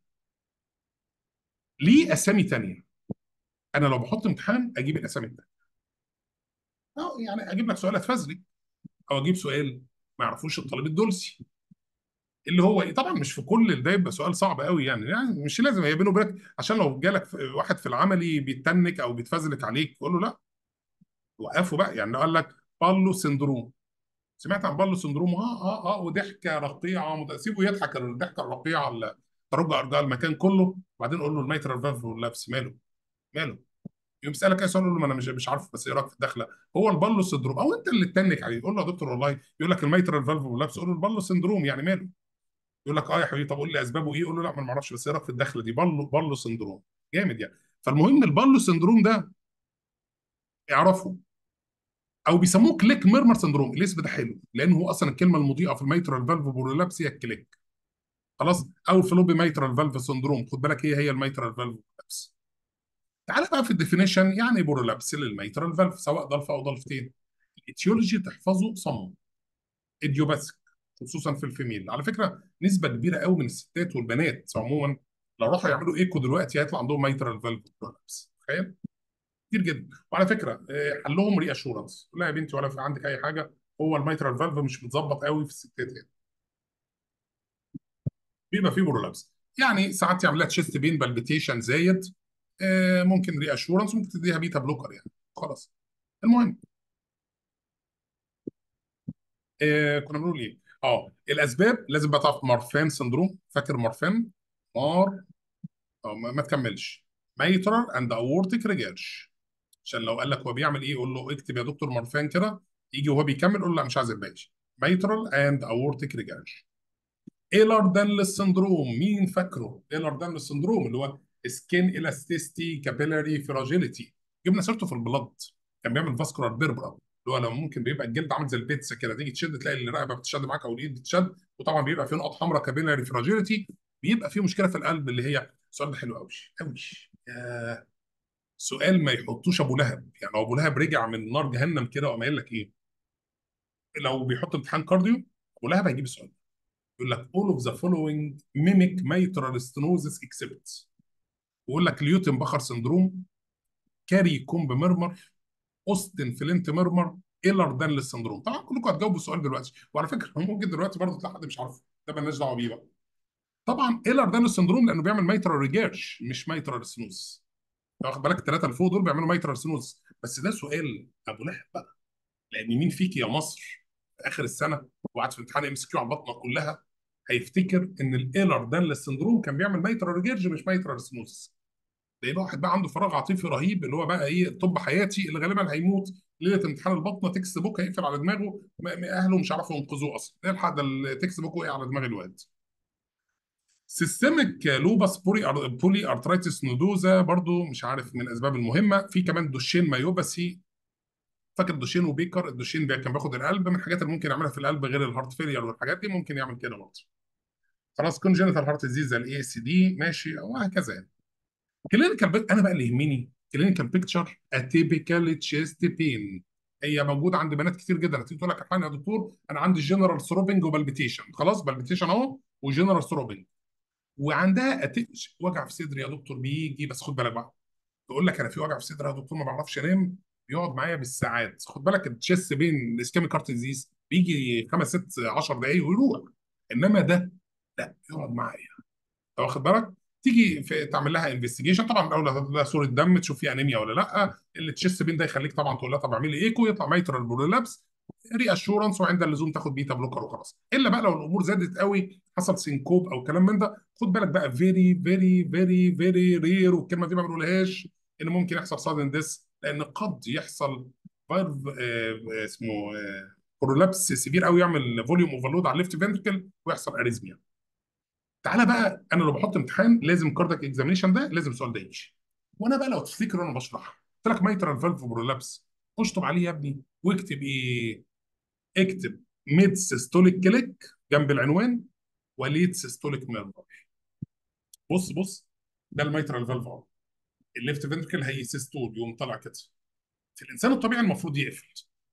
ليه اسامي تانية انا لو بحط امتحان اجيب الاسامي التانية اه يعني اجيب لك سؤال اتفزلي او اجيب سؤال ما يعرفوش الطالب الدولسي اللي هو ايه طبعا مش في كل ده يبقى سؤال صعب قوي يعني يعني مش لازم هي بينه وبينك عشان لو جالك واحد في العملي بيتنك او بيتفزلك عليك تقول له لا وقفه بقى يعني لو قال لك بالو سندروم سمعت عن بالو سندروم اه اه اه وضحكه رقيعه سيبه يضحك الضحكه الرقيعه اللي ترج ارجاء المكان كله وبعدين قول له الميترال فالف واللابس ماله ماله يوم يسالك اي سؤال يقول له ما انا مش مش عارف بس ايه رايك في الدخله هو البالو سندروم او انت اللي تتنك عليه تقول له يا دكتور والله يقول لك الميترال فالف واللابس قول له البالو سندروم يعني ماله يقول لك اه يا حبيبي طب قول لي اسبابه ايه؟ يقول له لا ما انا ما اعرفش بس ايه رايك في الدخله دي؟ بالو بالو سندروم جامد يعني فالمهم البالو سندروم ده اعرفه او بيسموه كليك ميرمر سندروم الاسم ده حلو لان هو اصلا الكلمه المضيئه في الميترال فالف بورولابس هي الكليك خلاص او الفلوبي ميترال فالف سندروم خد بالك هي هي الميترال فالف بورولابس تعالى بقى في الديفينيشن يعني بورولابس للميترال فالف سواء ضلفه او ضلفتين الاتيولوجي تحفظه صم اديوباثيك خصوصا في الفيميل على فكره نسبه كبيره قوي من الستات والبنات عموما لو راحوا يعملوا ايكو دلوقتي هيطلع عندهم ميترال فالف برولابس تخيل كتير جدا وعلى فكره حلهم ري اشورنس لا يا بنتي ولا في عندك اي حاجه هو الميترال فالف مش متظبط قوي في الستات يعني بيبقى فيه برولابس يعني ساعات يعمل لها تشيست بين بالبيتيشن زايد ممكن ري اشورنس ممكن تديها بيتا بلوكر يعني خلاص المهم آه كنا بنقول ايه؟ اه الاسباب لازم بقى تعرف مارفان سندروم فاكر مارفان مار اه ما, ما تكملش mitral and aortic regurg عشان لو قال لك هو بيعمل ايه قول له اكتب يا دكتور مرفان كده يجي وهو بيكمل قول له لا مش عايز الباقي mitral and aortic regurg ايلر دانلس سندروم مين فاكره ايلر دانلس سندروم اللي هو سكين الاستيستي كابيلاري فراجيليتي جبنا سيرته في البلد كان بيعمل فاسكولار بيربرا اللي هو لو ممكن بيبقى الجلد عامل زي البيتزا كده تيجي تشد تلاقي الرقبه بتشد معاك او الايد بتشد وطبعا بيبقى فيه نقط حمراء كابيلاري فراجيليتي بيبقى فيه مشكله في القلب اللي هي السؤال ده حلو قوي قوي يا سؤال ما يحطوش ابو لهب يعني لو ابو لهب رجع من نار جهنم كده وقام قايل لك ايه لو بيحط امتحان كارديو ابو لهب هيجيب السؤال ده يقول لك all of the following mimic mitral stenosis except ويقول لك ليوتن بخر سندروم كاري كومب ميرمر اوستن فلينت ميرمر ايلر دانلس سندروم طبعا كلكم هتجاوبوا السؤال دلوقتي وعلى فكره ممكن دلوقتي برضه تلاقي حد مش عارفه ده مالناش دعوه بيه بقى طبعا ايلر دانلس سندروم لانه بيعمل ميترال ريجيرش مش ميترال سنوز واخد بالك الثلاثه اللي فوق دول بيعملوا ميترال سنوز بس ده سؤال ابو لهب بقى لان مين فيك يا مصر في اخر السنه وقعد في امتحان ام اس كيو على البطنه كلها هيفتكر ان الايلر دانلس سندروم كان بيعمل ميترال ريجيرج مش ميترال سنوز ده يبقى واحد بقى عنده فراغ عاطفي رهيب اللي هو بقى ايه طب حياتي اللي غالبا هيموت ليله امتحان البطنه تكست بوك هيقفل على دماغه م- م- اهله مش عارفوا ينقذوه اصلا الحق ده التكست بوك وقع على دماغ الواد سيستميك لوباس بولي بولي ارترايتس نودوزا برضو مش عارف من الاسباب المهمه في كمان دوشين مايوباسي فاكر دوشين وبيكر الدوشين بي- كان بياخد القلب من الحاجات اللي ممكن يعملها في القلب غير الهارت فيلير والحاجات دي ممكن يعمل كده برضه خلاص كونجنتال هارت ديزيز زي الاي اس دي ماشي وهكذا يعني كلينيكال بيك انا بقى اللي يهمني كلينيكال بيكتشر اتيبيكال تشيست بين هي موجوده عند بنات كتير جدا هتيجي تقول لك الحقني يا دكتور انا عندي جنرال ثروبنج وبالبيتيشن خلاص بالبيتيشن اهو وجنرال ثروبنج وعندها أتي... وجع في صدري يا دكتور بيجي بس خد بالك بقى تقول لك انا في وجع في صدري يا دكتور ما بعرفش انام بيقعد معايا بالساعات خد بالك التشيست بين الاسكيميك هارت ديزيز بيجي خمس ست 10 دقائق ويروح انما ده لا يقعد معايا انت واخد بالك تيجي في تعمل لها انفستيجيشن طبعا الاول هتاخد لها صوره دم تشوف فيها انيميا ولا لا التشيست بين ده يخليك طبعا تقول لها طب اعملي ايكو يطلع ميترال برولابس ري اشورنس وعند اللزوم تاخد بيتا بلوكر وخلاص الا بقى لو الامور زادت قوي حصل سينكوب او كلام من ده خد بالك بقى فيري فيري فيري فيري رير والكلمه دي ما بنقولهاش ان ممكن يحصل سادن ديس لان قد يحصل فايرف آه اسمه آه برولابس سيفير قوي يعمل فوليوم اوفرلود على الليفت فنتركل ويحصل اريزميا تعالى بقى انا لو بحط امتحان لازم كاردك اكزامينشن ده لازم السؤال ده يجي وانا بقى لو تفتكر وانا بشرح قلت لك ميترال فالف برولابس اشطب عليه يا ابني واكتب ايه اكتب ميد سيستوليك كليك جنب العنوان وليد سيستوليك ميرمر بص بص ده الميترال فالف اهو الليفت فنتركل هي سيستول يقوم طالع كده في الانسان الطبيعي المفروض يقفل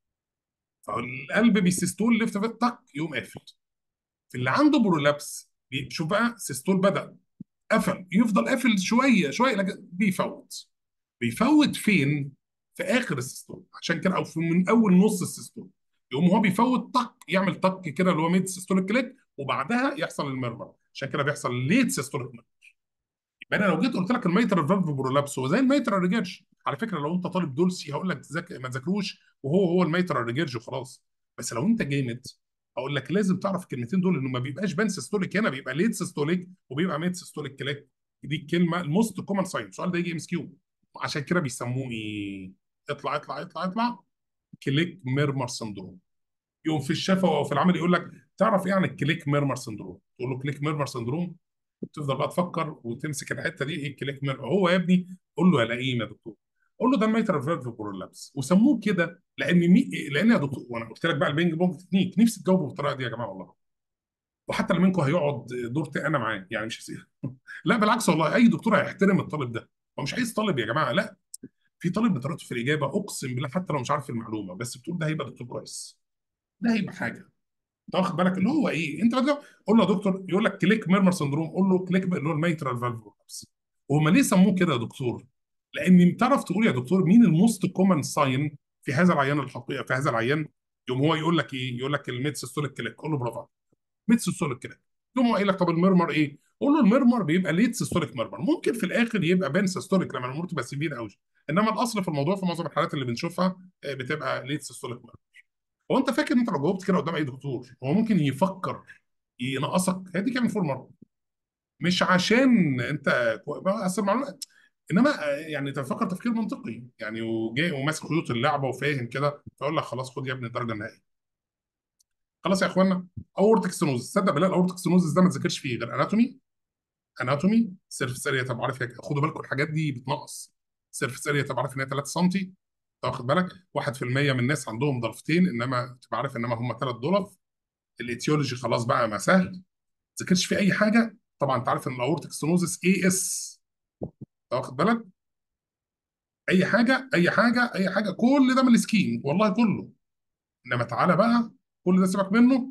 فالقلب بيسيستول ليفت فنتركل طق يقوم قافل في اللي عنده برولابس شوف بقى سيستول بدأ قفل يفضل قافل شويه شويه لكن بيفوت بيفوت فين؟ في اخر السيستول عشان كده او في من اول نص السيستول يقوم هو بيفوت طق يعمل طق كده اللي هو ميد سيستوليك كليك وبعدها يحصل المرمر عشان كده بيحصل ليت سيستوليك ميرمر يبقى انا لو جيت قلت لك الميترال فالف برولابس هو زي الميترال ريجيرج على فكره لو انت طالب دولسي هقول لك ذاك ما تذاكروش وهو هو الميترال ريجيرج وخلاص بس لو انت جامد اقول لك لازم تعرف الكلمتين دول انه ما بيبقاش بان سيستوليك هنا بيبقى ليت سيستوليك وبيبقى ميد سيستوليك كليك دي الكلمه الموست كومن ساين السؤال ده يجي ام اس كيو عشان كده بيسموه ايه اطلع اطلع اطلع اطلع كليك ميرمر سندروم يقوم في الشفا او في العمل يقول لك تعرف ايه عن الكليك ميرمر سندروم تقول له كليك ميرمر سندروم تفضل بقى تفكر وتمسك الحته دي ايه الكليك ميرمر هو يا ابني قول له يا لئيم يا دكتور قول له ده الميترال فالف برولابس وسموه كده لان مي... لان يا دكتور وانا قلت لك بقى البينج بونج تكنيك نفسي تجاوبه بالطريقه دي يا جماعه والله وحتى اللي منكم هيقعد دور انا معاه يعني مش هسيب لا بالعكس والله اي دكتور هيحترم الطالب ده هو مش عايز طالب يا جماعه لا في طالب بطريقته في الاجابه اقسم بالله حتى لو مش عارف المعلومه بس بتقول ده هيبقى دكتور كويس ده هيبقى حاجه انت واخد بالك اللي هو ايه انت بقى قول له يا دكتور يقول لك كليك ميرمر سندروم قول له كليك اللي هو الميترال فالف وهم ليه سموه كده يا دكتور لان تعرف تقول يا دكتور مين الموست كومن ساين في هذا العيان الحقيقه في هذا العيان يوم هو يقول لك ايه يقول لك الميد سيستوليك كليك قول له برافو ميد سيستوليك كليك يقوم هو قايل لك طب المرمر ايه قول له المرمر بيبقى ليت سيستوليك مرمر ممكن في الاخر يبقى بين سيستوليك لما الامور تبقى سيفير قوي انما الاصل في الموضوع في معظم الحالات اللي بنشوفها بتبقى ليت سيستوليك مرمر هو انت فاكر انت لو جاوبت كده قدام اي دكتور هو ممكن يفكر ينقصك هي دي كام فول مره مش عشان انت اصل المعلومه انما آه، يعني تفكر تفكير منطقي يعني وجاي وماسك خيوط اللعبه وفاهم كده فاقول لك خلاص خد يا ابني الدرجه النهائيه خلاص يا اخوانا اورتك ستينوزس تصدق بالله الاورتك ستينوزس ده ما تذاكرش فيه غير اناتومي اناتومي سيرفس اريا طب عارف يا- خدوا بالكم الحاجات دي بتنقص سيرفس اريا طب عارف ان هي 3 سم واخد بالك 1% من الناس عندهم ضلفتين انما تبقى عارف انما هم ثلاث ضلف الايتيولوجي خلاص بقى ما سهل ما تذاكرش فيه اي حاجه طبعا انت عارف ان الاورتك ستينوزس اي اس واخد بالك اي حاجه اي حاجه اي حاجه كل ده من السكيم والله كله انما تعالى بقى كل ده سيبك منه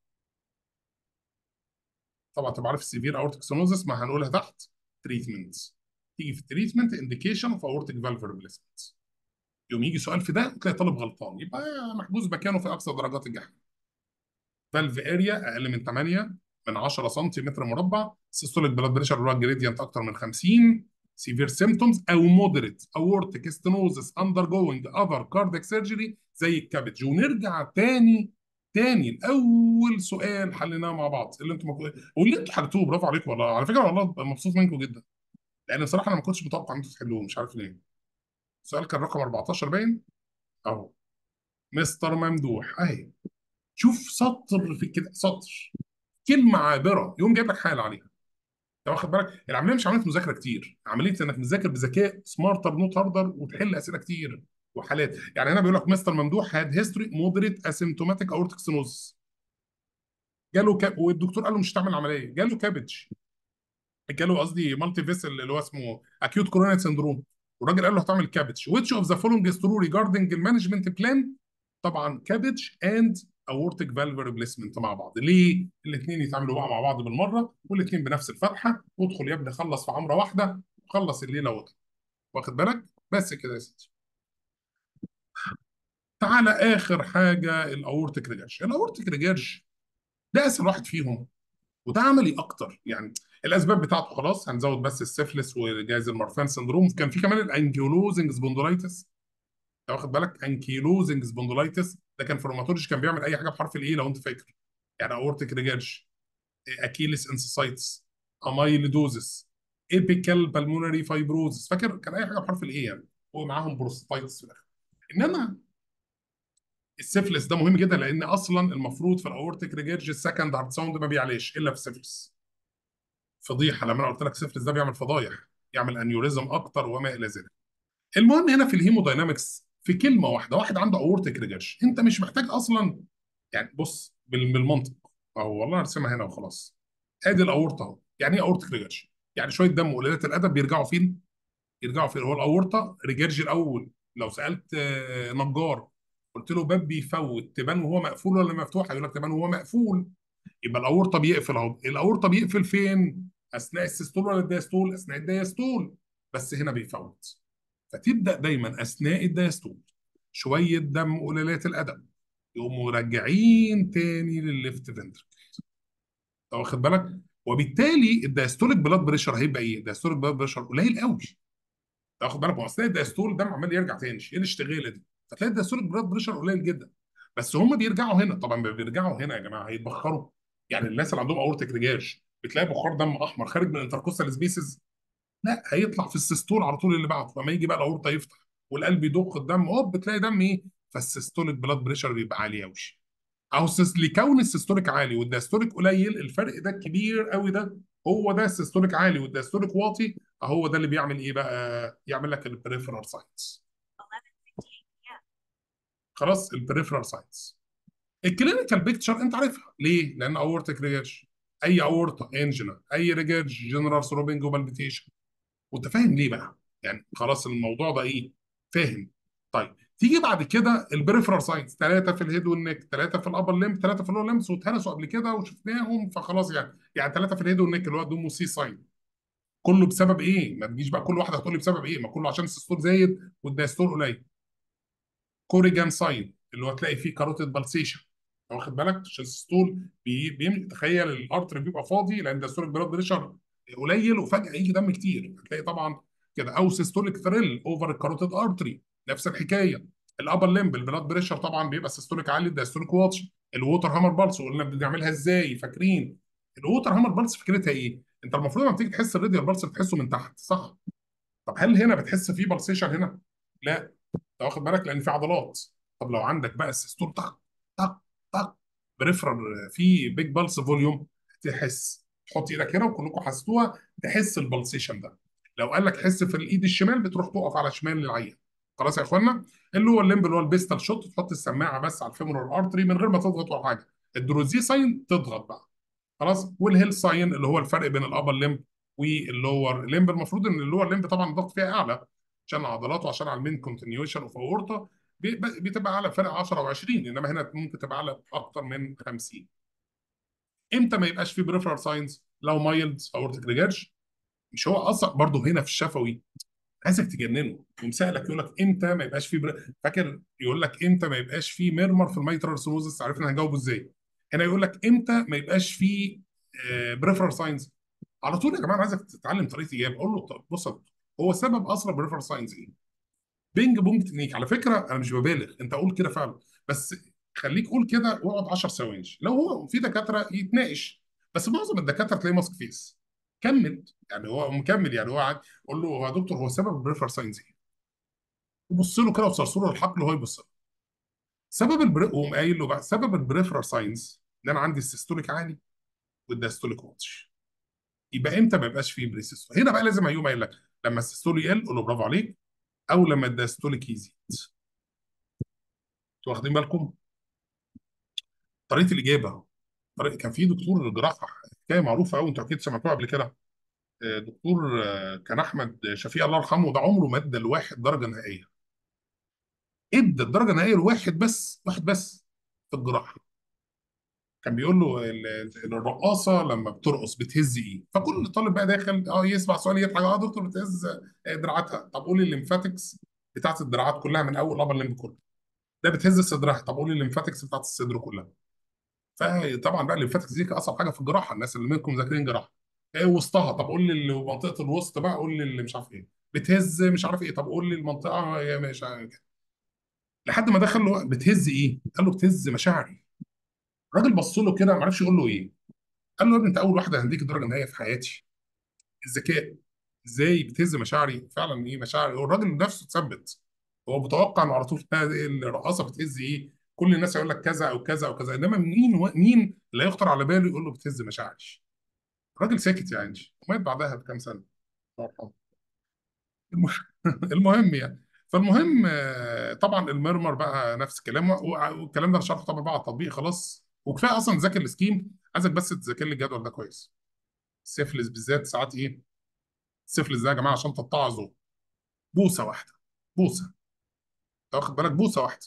طبعا تبقى عارف السيفير اورتيك ستينوزس ما هنقولها تحت تريتمنت تيجي في التريتمنت انديكيشن اوف اورتيك فالف ريبليسمنت يوم يجي سؤال في ده تلاقي طالب غلطان يبقى محجوز مكانه في اقصى درجات الجحيم فالف اريا اقل من 8 من 10 سنتيمتر مربع سيستوليك بلاد بريشر اللي هو الجريدينت اكتر من 50 سيفير سيمتومز او مودريت اورتيك ستينوزس اندر جوينج اذر كاردياك سيرجري زي الكابج ونرجع تاني تاني لاول سؤال حليناه مع بعض اللي انتم مكو... واللي انتم حلتوه برافو عليكم والله على فكره والله مبسوط منكم جدا لان بصراحه انا ما كنتش متوقع ان انتم تحلوه مش عارف ليه السؤال كان رقم 14 باين اهو مستر ممدوح اهي شوف سطر في كده سطر كلمه عابره يقوم جايب لك حال عليها انت واخد بالك العمليه مش عمليه مذاكره كتير عمليه انك مذاكر بذكاء سمارتر نوت هاردر وتحل اسئله كتير وحالات يعني هنا بيقول لك مستر ممدوح هاد هيستوري مودريت اسيمتوماتيك اورتيك سينوز جاله كاب والدكتور قال له مش هتعمل عمليه جاله كابج جاله قصدي مالتي فيسل اللي هو اسمه اكيوت كورونيت سندروم والراجل قال له هتعمل كابج which of the following is true regarding المانجمنت بلان طبعا كابج اند اورتيك فالف ريبليسمنت مع بعض ليه الاثنين يتعاملوا بقى مع بعض بالمره والاثنين بنفس الفتحه وادخل يا ابني خلص في عمره واحده وخلص الليله واطلع واخد بالك بس كده يا سيدي تعالى اخر حاجه الاورتيك ريجرش الاورتيك ريجرش ده اسهل واحد فيهم وده عملي اكتر يعني الاسباب بتاعته خلاص هنزود بس السيفلس وجهاز المارفان سندروم كان في كمان الانكيولوزنج سبوندولايتس انت واخد بالك انكيلوزنج سبوندولايتس ده كان في الروماتولوجي كان بيعمل اي حاجه بحرف الايه لو انت فاكر يعني اورتيك ريجرش اكيلس انسيسايتس امايليدوزس ايبيكال بالمونري فايبروزس فاكر كان اي حاجه بحرف الايه يعني ومعاهم بروستايتس في الاخر انما السيفلس ده مهم جدا لان اصلا المفروض في الاورتيك ريجرج السكند هارت ساوند ما بيعلاش الا في السيفلس فضيحه لما انا قلت لك سيفلس ده بيعمل فضايح يعمل انيوريزم اكتر وما الى ذلك المهم هنا في الهيموداينامكس في كلمه واحده واحد عنده اورتيك ريجرج انت مش محتاج اصلا يعني بص بال- بالمنطق اهو والله ارسمها هنا وخلاص ادي الاورطه اهو يعني ايه اورتيك ريجرج يعني شويه دم وقليله الادب بيرجعوا فين يرجعوا فين هو الاورطه ريجرج الاول لو سالت آه، نجار قلت له باب بيفوت تبان وهو مقفول ولا مفتوح هيقول لك تبان وهو مقفول يبقى الاورطه بيقفل اهو الاورطه بيقفل فين اثناء السيستول ولا الدايستول اثناء الدايستول بس هنا بيفوت فتبدا دايما اثناء الدايستول شويه دم قليلات الادب يقوموا راجعين تاني للليفت فنتركل انت واخد بالك وبالتالي الدايستوليك بلاد بريشر هيبقى ايه؟ الدايستوليك بلاد بريشر قليل قوي تاخد بالك هو اثناء الدايستول الدم عمال يرجع تاني ايه الاشتغاله دي؟ فتلاقي الدايستوليك بلاد بريشر قليل جدا بس هم بيرجعوا هنا طبعا بيرجعوا هنا يا جماعه هيتبخروا يعني الناس اللي عندهم اورتيك ريجاج بتلاقي بخار دم احمر خارج من الانتركوستال سبيسز لا هيطلع في السيستول على طول اللي بعده لما يجي بقى الاورطه يفتح والقلب يضخ الدم هوب بتلاقي دم ايه فالسيستوليك بلاد بريشر بيبقى عالي قوي اهو السيس- لكون السيستوليك عالي والدايستوليك قليل الفرق ده الكبير قوي ده هو ده السيستوليك عالي والدايستوليك واطي هو ده اللي بيعمل ايه بقى يعمل لك البريفرال ساينس خلاص البريفرال ساينس الكلينيكال بيكتشر انت عارفها ليه لان اورتيك ريجرج اي اورطه انجنا اي ريجرج جنرال ثروبنج وبالبيتيشن وانت فاهم ليه بقى يعني خلاص الموضوع ده ايه فاهم طيب تيجي بعد كده البريفرال ساينس ثلاثه في الهيد والنك ثلاثه في الابر ليمب ثلاثه في اللور ليمبس واتهرسوا قبل كده وشفناهم فخلاص يعني يعني ثلاثه في الهيد والنك اللي هو دومو سي ساين كله بسبب ايه ما تجيش بقى كل واحده هتقول لي بسبب ايه ما كله عشان السيستول زايد والدايستول قليل كوريجان ساين اللي هو تلاقي فيه كاروتيد بالسيشن واخد بالك عشان السيستول بي... بيم... تخيل الارتر بيبقى فاضي لان الدايستوليك بلاد بريشر قليل وفجاه يجي دم كتير هتلاقي طبعا كده او سيستوليك ثريل اوفر الكاروتيد ارتري نفس الحكايه الابر ليمب البلاد بريشر طبعا بيبقى سيستوليك عالي الدايستوليك واطي الووتر هامر بالس قلنا بنعملها ازاي فاكرين الووتر هامر بالس فكرتها ايه انت المفروض لما بتيجي تحس الراديال بالس بتحسه من تحت صح طب هل هنا بتحس في بالسيشن هنا؟ لا انت واخد بالك لان في عضلات طب لو عندك بقى السيستول طق طق طق بريفرال في بيج بالس فوليوم تحس تحط ايدك هنا وكلكم حسيتوها تحس البلسيشن ده لو قال لك حس في الايد الشمال بتروح تقف على شمال العين خلاص يا اخوانا اللي هو الليمب اللي هو البيستال شوت تحط السماعه بس على الفيمورال ارتري من غير ما تضغط ولا حاجه الدروزي ساين تضغط بقى خلاص والهيل ساين اللي هو الفرق بين الابر ليمب واللور ليمب المفروض ان اللور ليمب طبعا الضغط فيها اعلى عشان عضلاته وعشان على المين كونتينيوشن اوف اورتا بتبقى اعلى فرق 10 و20 انما هنا ممكن تبقى اعلى اكتر من 50 امتى ما يبقاش في بريفرال ساينز لو مايلد اورتيك ريجرج مش هو اصلا برضه هنا في الشفوي عايزك تجننه ومسألك يقول لك امتى ما يبقاش في بر... فاكر يقول لك امتى ما يبقاش في ميرمر في الميترال سيروزس عرفنا هنجاوبه ازاي هنا يقول لك امتى ما يبقاش في بريفرال ساينز على طول يا جماعه انا عايزك تتعلم طريقه اجابه اقول له طب بص هو سبب اصلا بريفرال ساينز ايه بينج بونج تكنيك على فكره انا مش ببالغ انت قول كده فعلا بس خليك قول كده واقعد 10 ثواني لو هو في دكاتره يتناقش بس معظم الدكاتره تلاقيه ماسك فيس كمل يعني هو مكمل يعني هو قاعد قول له هو يا دكتور هو سبب البريفر ساينز ايه؟ وبص له كده وصرصر له الحقل وهو يبص له سبب البري وقوم قايل له بقى سبب البريفر ساينز ان انا عندي السيستوليك عالي والدايستوليك واطش يبقى امتى ما يبقاش فيه بريسيستول هنا بقى لازم هيقوم قايل لك لما السيستول يقل قول له برافو عليك او لما الدايستوليك يزيد انتوا واخدين بالكم؟ طريقه الاجابه طريقة كان في دكتور جراحه حكايه معروفه قوي انتوا اكيد سمعتوها قبل كده دكتور كان احمد شفيق الله يرحمه ده عمره ما ادى لواحد درجه نهائيه ادى الدرجه النهائيه لواحد بس واحد بس في الجراحه كان بيقول له الرقاصه لما بترقص بتهز ايه فكل طالب بقى داخل اه يسمع سؤال يضحك اه دكتور بتهز دراعاتها طب قول لي الليمفاتكس بتاعت الدراعات كلها من اول ابر ليمب كله ده بتهز صدرها طب قول لي الليمفاتكس بتاعت الصدر كلها فطبعا بقى الليمفاتكس دي اصعب حاجه في الجراحه الناس اللي منكم ذاكرين جراحه ايه وسطها طب قول لي منطقه الوسط بقى قول لي اللي مش عارف ايه بتهز مش عارف ايه طب قول لي المنطقه مش عارف لحد ما دخل له بتهز ايه؟ قال له بتهز مشاعري الراجل بص له كده ما عرفش يقول له ايه قال له يا ابني انت اول واحده هنديك درجه نهائيه في حياتي الذكاء ازاي بتهز مشاعري فعلا ايه مشاعري هو الراجل نفسه اتثبت هو متوقع انه على طول الرقاصه بتهز ايه كل الناس يقول لك كذا او كذا او كذا انما مين و... مين اللي يخطر على باله يقول له بتهز مشاعري الراجل ساكت يعني ومات بعدها بكام سنه المهم يعني فالمهم طبعا المرمر بقى نفس الكلام والكلام ده انا شرحه طبعا بقى على التطبيق خلاص وكفايه اصلا تذاكر السكيم عايزك بس تذاكر لي الجدول ده كويس السيفلس بالذات ساعات ايه السيفلس ده يا جماعه عشان تتعظوا بوسه واحده بوسه واخد بالك بوسه واحده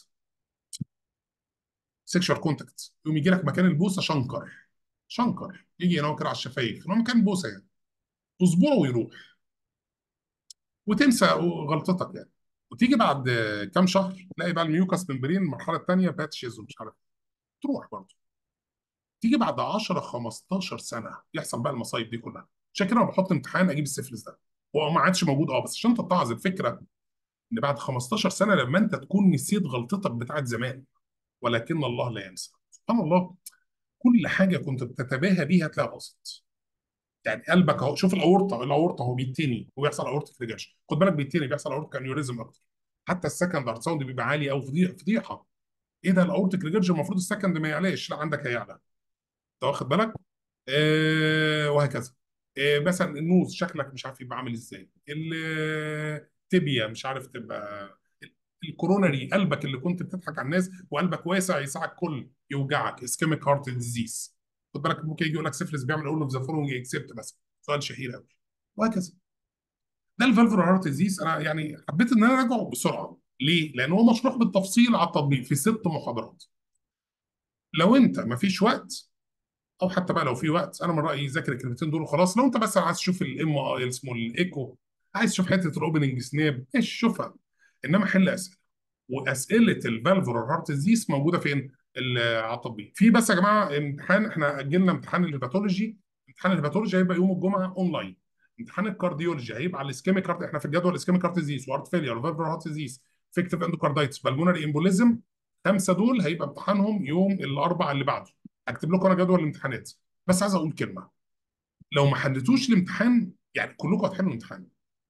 سيكشوال كونتاكت يقوم يجي لك مكان البوسه شنكر شنكر يجي هنا كده على الشفايف هو مكان بوسه يعني تصبره ويروح وتنسى غلطتك يعني وتيجي بعد كام شهر تلاقي بقى الميوكاس ممبرين المرحله الثانيه باتشز ومش عارف تروح برضه تيجي بعد 10 15 سنه يحصل بقى المصايب دي كلها عشان كده انا بحط امتحان اجيب السيفلس ده هو ما عادش موجود اه بس عشان تتعظ الفكره ان بعد 15 سنه لما انت تكون نسيت غلطتك بتاعت زمان ولكن الله لا ينسى سبحان الله كل حاجه كنت بتتباهى بيها تلاقيها باظت يعني قلبك اهو شوف الاورطه الاورطه اهو بيتني وبيحصل اورتيك ريجرشن خد بالك بيتني بيحصل اورتيك انيوريزم اكتر حتى السكند ارت ساوند بيبقى عالي قوي فضيحه ايه ده الاورتيك ريجرشن المفروض السكند ما يعلاش لا عندك هيعلى انت واخد بالك آه وهكذا آه مثلا النوز شكلك مش عارف يبقى عامل ازاي التبيا مش عارف تبقى الكوروناري قلبك اللي كنت بتضحك على الناس وقلبك واسع يساعد كل يوجعك اسكيميك هارت ديزيز خد بالك ممكن يجي يقول لك سيفلس بيعمل اول اوف ذا فولوينج اكسبت مثلا سؤال شهير قوي وهكذا ده الفالفولار هارت ديزيز انا يعني حبيت ان انا اراجعه بسرعه ليه؟ لان هو مشروح بالتفصيل على التطبيق في ست محاضرات لو انت ما فيش وقت او حتى بقى لو في وقت انا من رايي ذاكر الكلمتين دول وخلاص لو انت بس عايز تشوف الام اي اسمه الايكو عايز تشوف حته الاوبننج سناب ايش شوفها انما حل اسئله واسئله الفالفولار هارت ديزيز موجوده فين؟ على التطبيق في بس يا جماعه امتحان احنا اجلنا امتحان الهيباتولوجي امتحان الهيباتولوجي هيبقى يوم الجمعه اونلاين امتحان الكارديولوجي هيبقى على الاسكيميك هارت احنا في الجدول الاسكيميك هارت ديزيز وهارت فيلير وفالفولار هارت ديزيز فيكتيف اندوكاردايتس بالمونري امبوليزم خمسه دول هيبقى امتحانهم يوم الاربعاء اللي بعده هكتب لكم انا جدول الامتحانات بس عايز اقول كلمه لو ما حلتوش الامتحان يعني كلكم هتحلوا الامتحان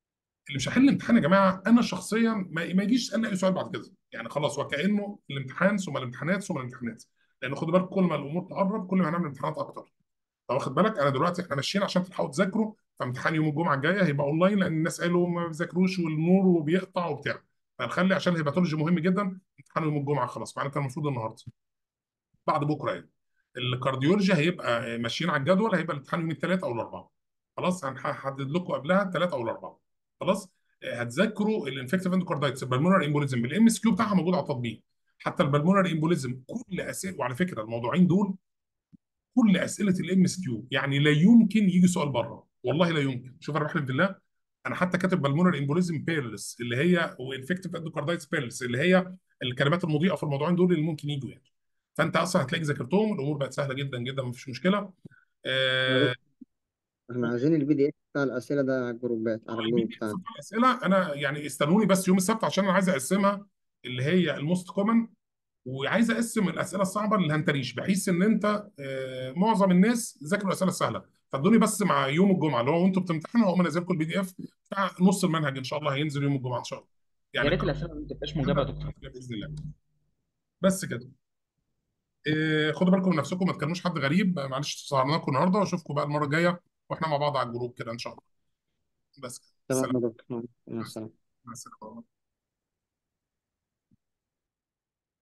اللي مش هيحل الامتحان يا جماعه انا شخصيا ما, ما يجيش يسالني اي سؤال بعد كده يعني خلاص وكانه الامتحان ثم الامتحانات ثم الامتحانات لان خدوا بالك كل ما الامور تقرب كل ما هنعمل امتحانات اكتر طب واخد بالك انا دلوقتي احنا ماشيين عشان تلحقوا تذاكروا فامتحان يوم الجمعه الجايه هيبقى اونلاين لان الناس قالوا ما بيذاكروش والنور وبيقطع وبتاع فنخلي عشان الهيباتولوجي مهم جدا امتحان يوم الجمعه خلاص معناته المفروض النهارده بعد بكره يعني الكارديولوجي هيبقى ماشيين على الجدول هيبقى الامتحان يوم الثلاث او الاربعاء خلاص هنحدد لكم قبلها الثلاث او الاربعاء خلاص آه، هتذاكروا الانفكتيف اندوكاردايتس البلمونر امبوليزم الام اس كيو بتاعها موجود على التطبيق حتى البلمونر امبوليزم كل اسئله وعلى فكره الموضوعين دول كل اسئله الام اس كيو يعني لا يمكن يجي سؤال بره والله لا يمكن شوف انا بحلف بالله انا حتى كاتب بالمونر امبوليزم بيرلس اللي هي وانفكتيف اندوكاردايتس بيرلس اللي هي الكلمات المضيئه في الموضوعين دول اللي ممكن يجوا يعني فانت اصلا هتلاقيك ذاكرتهم الامور بقت سهله جدا جدا مفيش مشكله يا آه، دكتور احنا عايزين البي دي اف بتاع الأسئلة ده على الجروبات على البي الجروب دي اف بتاعنا بتاع الاسئله انا يعني استنوني بس يوم السبت عشان انا عايز اقسمها اللي هي الموست كومن وعايز اقسم الاسئله الصعبه للهنتريش بحيث ان انت آه، معظم الناس ذاكروا الاسئله السهله فادوني بس مع يوم الجمعه اللي هو وانتم بتمتحنوا هقوم انزل لكم البي دي اف بتاع نص المنهج ان شاء الله هينزل يوم الجمعه ان شاء الله يا يعني ريت الاسئله ما تبقاش موجبه يا دكتور باذن الله بس كده آه، خدوا بالكم من نفسكم ما تكلموش حد غريب معلش سهرناكم النهارده واشوفكم بقى المره الجايه واحنا مع بعض على الجروب كده ان شاء الله بس كده تمام السلام يا دكتور مع مع السلامه السلامة مع السلامه